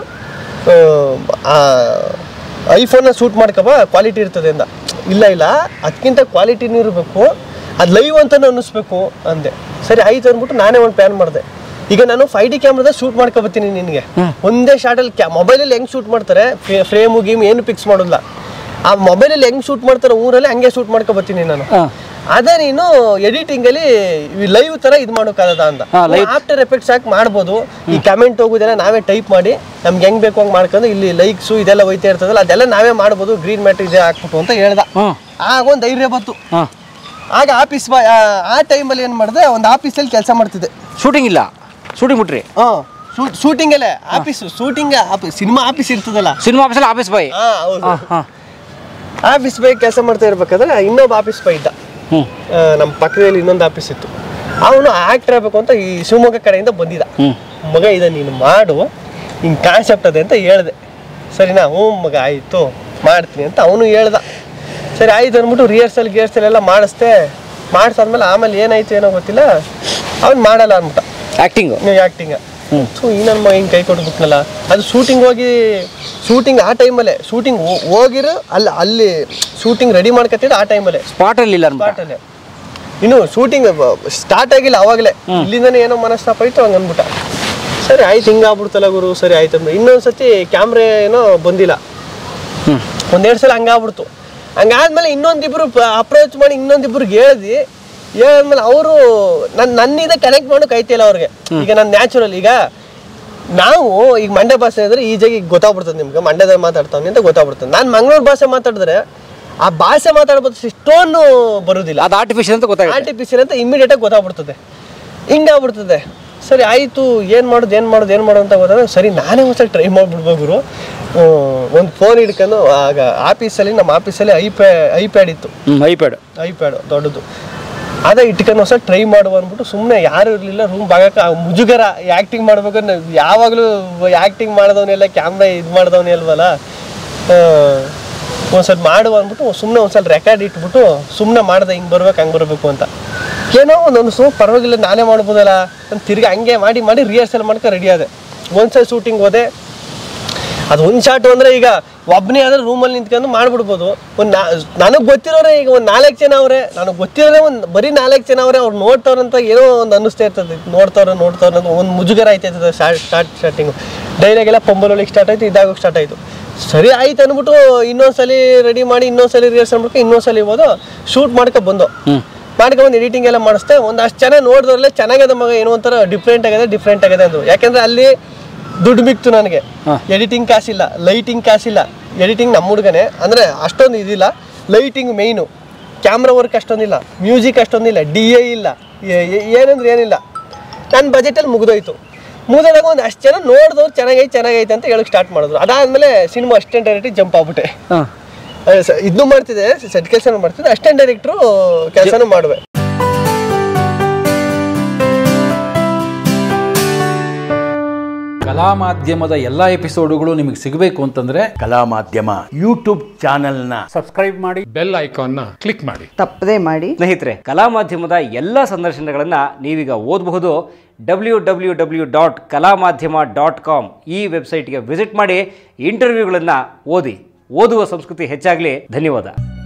S1: ಐಫೋನ್ನ ಶೂಟ್ ಮಾಡ್ಕೊಬ ಕ್ವಾಲಿಟಿ ಇರ್ತದೆ ಅಂದ ಇಲ್ಲ ಇಲ್ಲ ಅದಕ್ಕಿಂತ ಕ್ವಾಲಿಟಿನೂ ಇರಬೇಕು ಅದು ಲೈವ್ ಅಂತಾನು ಅನ್ನಿಸ್ಬೇಕು ಅಂದೆ ಸರಿ ಆಯ್ತು ಅಂದ್ಬಿಟ್ಟು ನಾನೇ ಒಂದು ಪ್ಲಾನ್ ಮಾಡಿದೆ ಈಗ ನಾನು ಫೈವ್ ಡಿ ಕ್ಯಾಮ್ರಾದ ಶೂಟ್ ಮಾಡ್ಕೊಬತ್ತೀನಿ ನಿನಗೆ ಒಂದೇ ಶಾರ್ಟಲ್ಲಿ ಕ್ಯಾ ಮೊಬೈಲಲ್ಲಿ ಹೆಂಗ್ ಶೂಟ್ ಮಾಡ್ತಾರೆ ಫ್ರೇಮು ಗೀಮ್ ಏನು ಫಿಕ್ಸ್ ಮಾಡೋಲ್ಲ ಆ ಮೊಬೈಲಲ್ಲಿ ಹೆಂಗ್ ಶೂಟ್ ಮಾಡ್ತಾರೆ ಊರಲ್ಲಿ ಹಂಗೆ ಶೂಟ್ ಮಾಡ್ಕೊಬತ್ತೀನಿ ನಾನು
S2: ಹಾ
S1: ಅದೇ ನೀನು ಎಡಿಟಿಂಗ್ ಅಲ್ಲಿ ಲೈವ್ ತರ ಇದು ಮಾಡೋಕ್ಕಾಗದ ಅಂತ
S2: ಹಾ, live.
S1: ಆಫ್ಟರ್ ಎಫೆಕ್ಟ್ಸ್ ಹಾಕಿ ಮಾಡ್ಬೋದು ಈ ಕಮೆಂಟ್ ಹೋಗೋದೆಲ್ಲ ನಾವೇ ಟೈಪ್ ಮಾಡಿ ನಮ್ಗೆ ಹೆಂಗ್ ಬೇಕು ಹಂಗೆ ಮಾಡ್ಕೊಂಡು ಇಲ್ಲಿ ಲೈಕ್ಸು ಇದೆಲ್ಲ ಹೋಯ್ತಾ ಇರ್ತದಲ್ಲ ಅದೆಲ್ಲ ನಾವೇ ಮಾಡ್ಬೋದು ಗ್ರೀನ್ ಮ್ಯಾಟ್ ಇದೆ ಹಾಕ್ಬಿಟ್ಟು ಅಂತ ಹೇಳ್ದ
S2: ಹ್ಮ್
S1: ಆಗ ಒಂದು ಧೈರ್ಯ ಬಂತು
S2: ಹಾ
S1: ಆಗ ಆಫೀಸ್ ಬಾಯ್ ಆ ಟೈಮಲ್ಲಿ ಏನು ಮಾಡಿದೆ ಒಂದು ಆಫೀಸಲ್ಲಿ ಕೆಲಸ ಮಾಡ್ತಿದ್ದೆ
S2: ಶೂಟಿಂಗ್ ಇಲ್ಲ ಶೂಟಿಂಗ್ ಬಿಟ್ರಿ
S1: ಹಾಂ ಶೂಟಿಂಗ್ ಅಲ್ಲೇ ಆಫೀಸ್ ಶೂಟಿಂಗ್ ಸಿನಿಮಾ ಆಫೀಸ್ ಇರ್ತದಲ್ಲ
S2: ಸಿನಿಮಾ ಆಫೀಸಲ್ಲಿ ಆಫೀಸ್ ಬಾಯ್
S1: ಹಾಂ ಹೌದು
S2: ಹಾ ಹಾ
S1: ಆಫೀಸ್ ಬಾಯ್ ಕೆಲಸ ಮಾಡ್ತಾ ಇರ್ಬೇಕಾದ್ರೆ ಇನ್ನೊಬ್ಬ ಆಫೀಸ್ ಬಾಯ್ ಇದ್ದ
S2: ಹ್ಮ್
S1: ಆ, ನಮ್ಮ ಪಕ್ಕದಲ್ಲಿ ಇನ್ನೊಂದು ಆಫೀಸ್ ಇತ್ತು ಅವನು ಆಕ್ಟರ್ ಆಗಬೇಕು ಅಂತ ಈ ಶಿವಮೊಗ್ಗ ಕಡೆಯಿಂದ ಬಂದಿದ್ದ
S2: ಹ್ಮ್
S1: ಮಗ ಇದ ನೀನು ಮಾಡು ಹಿಂಗೆ ಕಾನ್ಸೆಪ್ಟ್ ಅದೇ ಅಂತ ಹೇಳ್ದೆ ಸರಿನಾ ಹ್ಞೂ ಮಗ ಆಯಿತು ಮಾಡ್ತೀನಿ ಅಂತ ಅವನು ಹೇಳ್ದ ಸರಿ ಆಯ್ತು ಅಂದ್ಬಿಟ್ಟು ರಿಹರ್ಸಲ್ ಗಿಹರ್ಸಲ್ ಎಲ್ಲ ಮಾಡಿಸ್ದೆ ಮಾಡಿಸಾದ್ಮೇಲೆ ಆಮೇಲೆ ಏನಾಯ್ತು ಏನೋ ಗೊತ್ತಿಲ್ಲ ಅವ್ನು ಮಾಡಲ್ಲ ಅಂದ್ಬಿಟ್ಟ
S2: ಆಕ್ಟಿಂಗ್
S1: ನೀವು ಆ್ಯಕ್ಟಿಂಗ ಸೊ ಈ ನನ್ನ ಮಗ ಹಿಂಗೆ ಕೈ ಕೊಟ್ಬಿಟ್ನಲ್ಲ ಅದು ಶೂಟಿಂಗ್ ಹೋಗಿ ಶೂಟಿಂಗ್ ಆ ಟೈಮಲ್ಲೇ ಶೂಟಿಂಗ್ ಹೋಗಿರೋ ಅಲ್ಲಿ ಅಲ್ಲಿ ಶೂಟಿಂಗ್ ರೆಡಿ ಮಾಡ್ಕೊತಿದ್ದು ಆ ಟೈಮಲ್ಲೇ
S2: ಸ್ಪಾಟಲ್ಲಿ ಇಲ್ಲ ಅನ್ಬಿಟ್ಟ
S1: ಸ್ಪಾಟಲ್ಲೇ ಇನ್ನು ಶೂಟಿಂಗ್ ಸ್ಟಾರ್ಟ್ ಆಗಿಲ್ಲ ಅವಾಗಲೇ ಇಲ್ಲಿಂದನೇ ಏನೋ ಮನಸ್ತಾಪ ಆಯ್ತು ಹಂಗೆ ಅಂದ್ಬಿಟ್ಟ ಸರಿ ಆಯ್ತು ಹಿಂಗಾಗ್ಬಿಡ್ತಲ್ಲ ಗುರು ಸರಿ ಆಯ್ತು ಅಂದ್ರೆ ಇನ್ನೊಂದು ಸತಿ ಕ್ಯಾಮ್ರಾ ಏನೋ ಬಂದಿಲ್ಲ
S2: ಹ್ಮ್
S1: ಒಂದೆರಡು ಸಲ ಹಂಗಾಗ್ಬಿಡ್ತು ಹಂಗಾದ್ಮೇಲೆ ಇನ್ನೊಂದಿಬ್ರು ಅಪ್ರೋಚ್ ಮಾಡಿ ಇನ್ನೊಂದಿಬ್ರಿಗೆ ಹೇಳ್ದಿ ಹೇಳಿದ್ಮೇಲೆ ಅವರು ನನ್ನ ನನ್ನಿಂದ ಕನೆಕ್ಟ್ ಮಾಡೋಕೆ ಐತಿಲ್ಲ ಅವ್ರಿಗೆ ಈಗ ನಾನು ನ್ಯಾಚುರಲ್ ಈಗ ನಾವು ಈಗ ಮಂಡ್ಯ ಭಾಷೆ ಇದ್ರೆ ಈಜಾಗಿ ಈಗ ಗೊತ್ತಾಗ್ಬಿಡ್ತದೆ ನಿಮ್ಗೆ ಮಂಡ್ಯದಲ್ಲಿ ಮಾತಾಡ್ತಾವ್ನಿ ಅಂತ ಗೊತ್ತಾಗ್ಬಿಡ್ತದೆ ನಾನು ಮಂಗಳೂರು ಭಾಷೆ ಮಾತಾಡಿದ್ರೆ ಆ ಭಾಷೆ ಮಾತಾಡ್ಬೋದು ಇಷ್ಟೊಂದು ಬರುವುದಿಲ್ಲ
S2: ಅದು ಆರ್ಟಿಫಿಷಿಯಲ್ ಅಂತ ಗೊತ್ತಾಗುತ್ತೆ
S1: ಆರ್ಟಿಫಿಷಿಯಲ್ ಅಂತ ಇಮಿಡಿಯೇಟ್ ಆಗಿ ಗೊತ್ತಾಗ್ಬಿಡ್ತದೆ ಹಿಂಗಾಗ್ಬಿಡ್ತದೆ ಸರಿ ಆಯಿತು ಏನು ಮಾಡೋದು ಏನು ಮಾಡೋದು ಏನು ಮಾಡೋದು ಅಂತ ಗೊತ್ತಾದ್ರೆ ಸರಿ ನಾನೇ ಒಂದ್ಸಲ ಟ್ರೈ ಮಾಡಿಬಿಡ್ಬೇಕು ಗುರು ಒಂದು ಫೋನ್ ಹಿಡ್ಕೊಂಡು ಆಗ ಆಫೀಸಲ್ಲಿ ನಮ್ಮ ಆಫೀಸಲ್ಲಿ ಐಪ್ಯಾ ಐಪ್ಯಾಡ್ ಇತ್ತು
S2: ಹ್ಮ್ ಐಪ್ಯಾಡ್
S1: ಐಪ್ಯಾಡ್ ದೊಡ್ಡದು ಅದೇ ಇಟ್ಕೊಂಡು ಹೊಸ ಟ್ರೈ ಮಾಡುವ ಅಂದ್ಬಿಟ್ಟು ಸುಮ್ಮನೆ ಯಾರು ಇರಲಿಲ್ಲ ರೂಮ್ ಭಾಗಕ್ಕೆ ಮುಜುಗರ ಆ್ಯಕ್ಟಿಂಗ್ ಮಾಡ್ಬೇಕಾದ್ರೆ ನಾವ್ ಯಾವಾಗಲೂ ಆ್ಯಕ್ಟಿಂಗ್ ಮಾಡಿದವನೆಲ್ಲ ಕ್ಯಾಮ್ರಾ ಇದು ಮಾಡಿದವನೇ ಅಲ್ವಲ್ಲ ಒಂದ್ಸಲ ಮಾಡುವ ಅಂದ್ಬಿಟ್ಟು ಸುಮ್ಮನೆ ಒಂದ್ಸಲ ರೆಕಾರ್ಡ್ ಇಟ್ಬಿಟ್ಟು ಸುಮ್ಮನೆ ಮಾಡ್ದೆ ಹಿಂಗೆ ಬರ್ಬೇಕು ಹಂಗೆ ಬರಬೇಕು ಅಂತ ಏನೋ ಒಂದೊಂದು ಸೋ ಪರವಾಗಿಲ್ಲ ನಾನೇ ಮಾಡ್ಬೋದಲ್ಲ ಅಂತ ತಿರ್ಗಿ ಹಂಗೆ ಮಾಡಿ ಮಾಡಿ ರಿಹರ್ಸಲ್ ಮಾಡ್ಕೊಂಡು ರೆಡಿ ಆದೆ ಒಂದ್ಸಲ ಶೂಟಿಂಗ್ ಹೋದೆ ಅದು ಒಂದು ಶಾಟು ಅಂದರೆ ಈಗ ಒಬ್ಬನೇ ಆದ್ರೆ ರೂಮಲ್ಲಿ ನಿಂತ್ಕೊಂಡು ಮಾಡ್ಬಿಡ್ಬೋದು ಒಂದು ನಾ ನನಗೆ ಗೊತ್ತಿರೋರೆ ಈಗ ಒಂದು ನಾಲ್ಕು ಜನ ಅವರೇ ನನಗೆ ಗೊತ್ತಿರೋರೆ ಒಂದು ಬರೀ ನಾಲ್ಕು ಜನ ಅವರೇ ಅವ್ರು ನೋಡ್ತವ್ರಂತ ಏನೋ ಒಂದು ಅನ್ನಿಸ್ತಾ ಇರ್ತದೆ ನೋಡ್ತವ್ರೆ ನೋಡ್ತವ್ರೆ ಅಂತ ಒಂದು ಮುಜುಗರ ಆಯ್ತಾ ಇರ್ತದೆ ಸ್ಟಾರ್ಟ್ ಸ್ಟಾರ್ಟ್ ಸ್ಟಾರ್ಟಿಂಗು ಡೈಲಾಗ್ ಎಲ್ಲ ಪೊಂಬಲೊಳಗೆ ಸ್ಟಾರ್ಟ್ ಆಯಿತು ಇದಾಗೋಕೆ ಸ್ಟಾರ್ಟ್ ಆಯಿತು ಸರಿ ಆಯ್ತು ಅಂದ್ಬಿಟ್ಟು ಇನ್ನೊಂದ್ಸಲಿ ರೆಡಿ ಮಾಡಿ ಇನ್ನೊಂದ್ಸಲಿ ರಿಹರ್ಸ್ ಮಾಡ್ಬೇಕು ಇನ್ನೊಂದ್ಸಲಿ ಹೋದು ಶೂಟ್ ಮಾಡ್ಕೊ ಬಂದು ಮಾಡ್ಕೊ ಬಂದು ಎಡಿಟಿಂಗ್ ಎಲ್ಲ ಮಾಡಿಸ್ದೆ ಒಂದು ಅಷ್ಟು ಚೆನ್ನಾಗಿ ನೋಡಿದ್ರಲ್ಲೇ ಚೆನ್ನಾಗಿದೆ ಮಗ ಏನೋ ಒಂಥರ ಡಿಫ್ರೆಂಟ್ ಆಗಿದೆ ಡಿಫ್ರೆಂಟ್ ಆಗಿದೆ ಅಂದ್ರು ಯಾಕಂದ್ರೆ ಅಲ್ಲಿ ದುಡ್ಡು ಬಿಕ್ತು ನನಗೆ ಎಡಿಟಿಂಗ್ ಕಾಸಿಲ್ಲ ಲೈಟಿಂಗ್ ಕಾಸಿಲ್ಲ ಎಡಿಟಿಂಗ್ ನಮ್ಮ ಹುಡುಗನೇ ಅಂದರೆ ಅಷ್ಟೊಂದು ಇದಿಲ್ಲ ಲೈಟಿಂಗ್ ಮೇಯ್ನು ಕ್ಯಾಮ್ರಾ ವರ್ಕ್ ಅಷ್ಟೊಂದಿಲ್ಲ ಮ್ಯೂಸಿಕ್ ಅಷ್ಟೊಂದಿಲ್ಲ ಡಿ ಎ ಇಲ್ಲ ಏ- ಏ- ಏನಂದ್ರೆ ಏನಿಲ್ಲ ನನ್ನ ಬಜೆಟಲ್ಲಿ ಮುಗಿದೋಯ್ತು ಮುಗಿದಾಗ ಒಂದು ಅಷ್ಟು ಜನ ನೋಡಿದವ್ರು ಚೆನ್ನಾಗೈತೆ ಚೆನ್ನಾಗೈತೆ ಅಂತ ಹೇಳಕ್ ಸ್ಟಾರ್ಟ್ ಮಾಡಿದ್ರು ಅದಾದಮೇಲೆ ಸಿನಿಮಾ ಅಸ್ಟೆಂಟ್ ಡೈರೆಕ್ಟಿಗೆ ಜಂಪ್ ಆಗ್ಬಿಟ್ಟೆ ಇದನ್ನು ಮಾಡ್ತಿದ್ದೆ ಸೆಟ್ ಕೆಲಸನೂ ಮಾಡ್ತಿದ್ದೆ ಅಸ್ಟೆಂಟ್ ಡೈರೆಕ್ಟ್ರು ಕೆಲಸನೂ ಮಾಡುವೆ
S4: ಕಲಾ ಮಾಧ್ಯಮದ ಎಲ್ಲ ಎಪಿಸೋಡುಗಳು ನಿಮಗೆ ಸಿಗಬೇಕು ಅಂತಂದ್ರೆ
S5: ಕಲಾ ಮಾಧ್ಯಮ ಯೂಟ್ಯೂಬ್ ಚಾನೆಲ್ನ
S6: ಬೆಲ್ ಐಕಾನ್ನ ಕ್ಲಿಕ್ ಮಾಡಿ
S7: ತಪ್ಪದೇ ಮಾಡಿ
S2: ಸ್ನೇಹಿತರೆ ಕಲಾ ಮಾಧ್ಯಮದ ಎಲ್ಲ ಸಂದರ್ಶನಗಳನ್ನು ನೀವೀಗ ಓದಬಹುದು ಡಬ್ಲ್ಯೂ ಡಬ್ಲ್ಯೂ ಡಬ್ಲ್ಯೂ ಡಾಟ್ ಕಲಾ ಮಾಧ್ಯಮ ಡಾಟ್ ಕಾಮ್ ಈ ವೆಬ್ಸೈಟ್ಗೆ ವಿಸಿಟ್ ಮಾಡಿ ಇಂಟರ್ವ್ಯೂಗಳನ್ನು ಓದಿ ಓದುವ ಸಂಸ್ಕೃತಿ ಹೆಚ್ಚಾಗಲಿ ಧನ್ಯವಾದ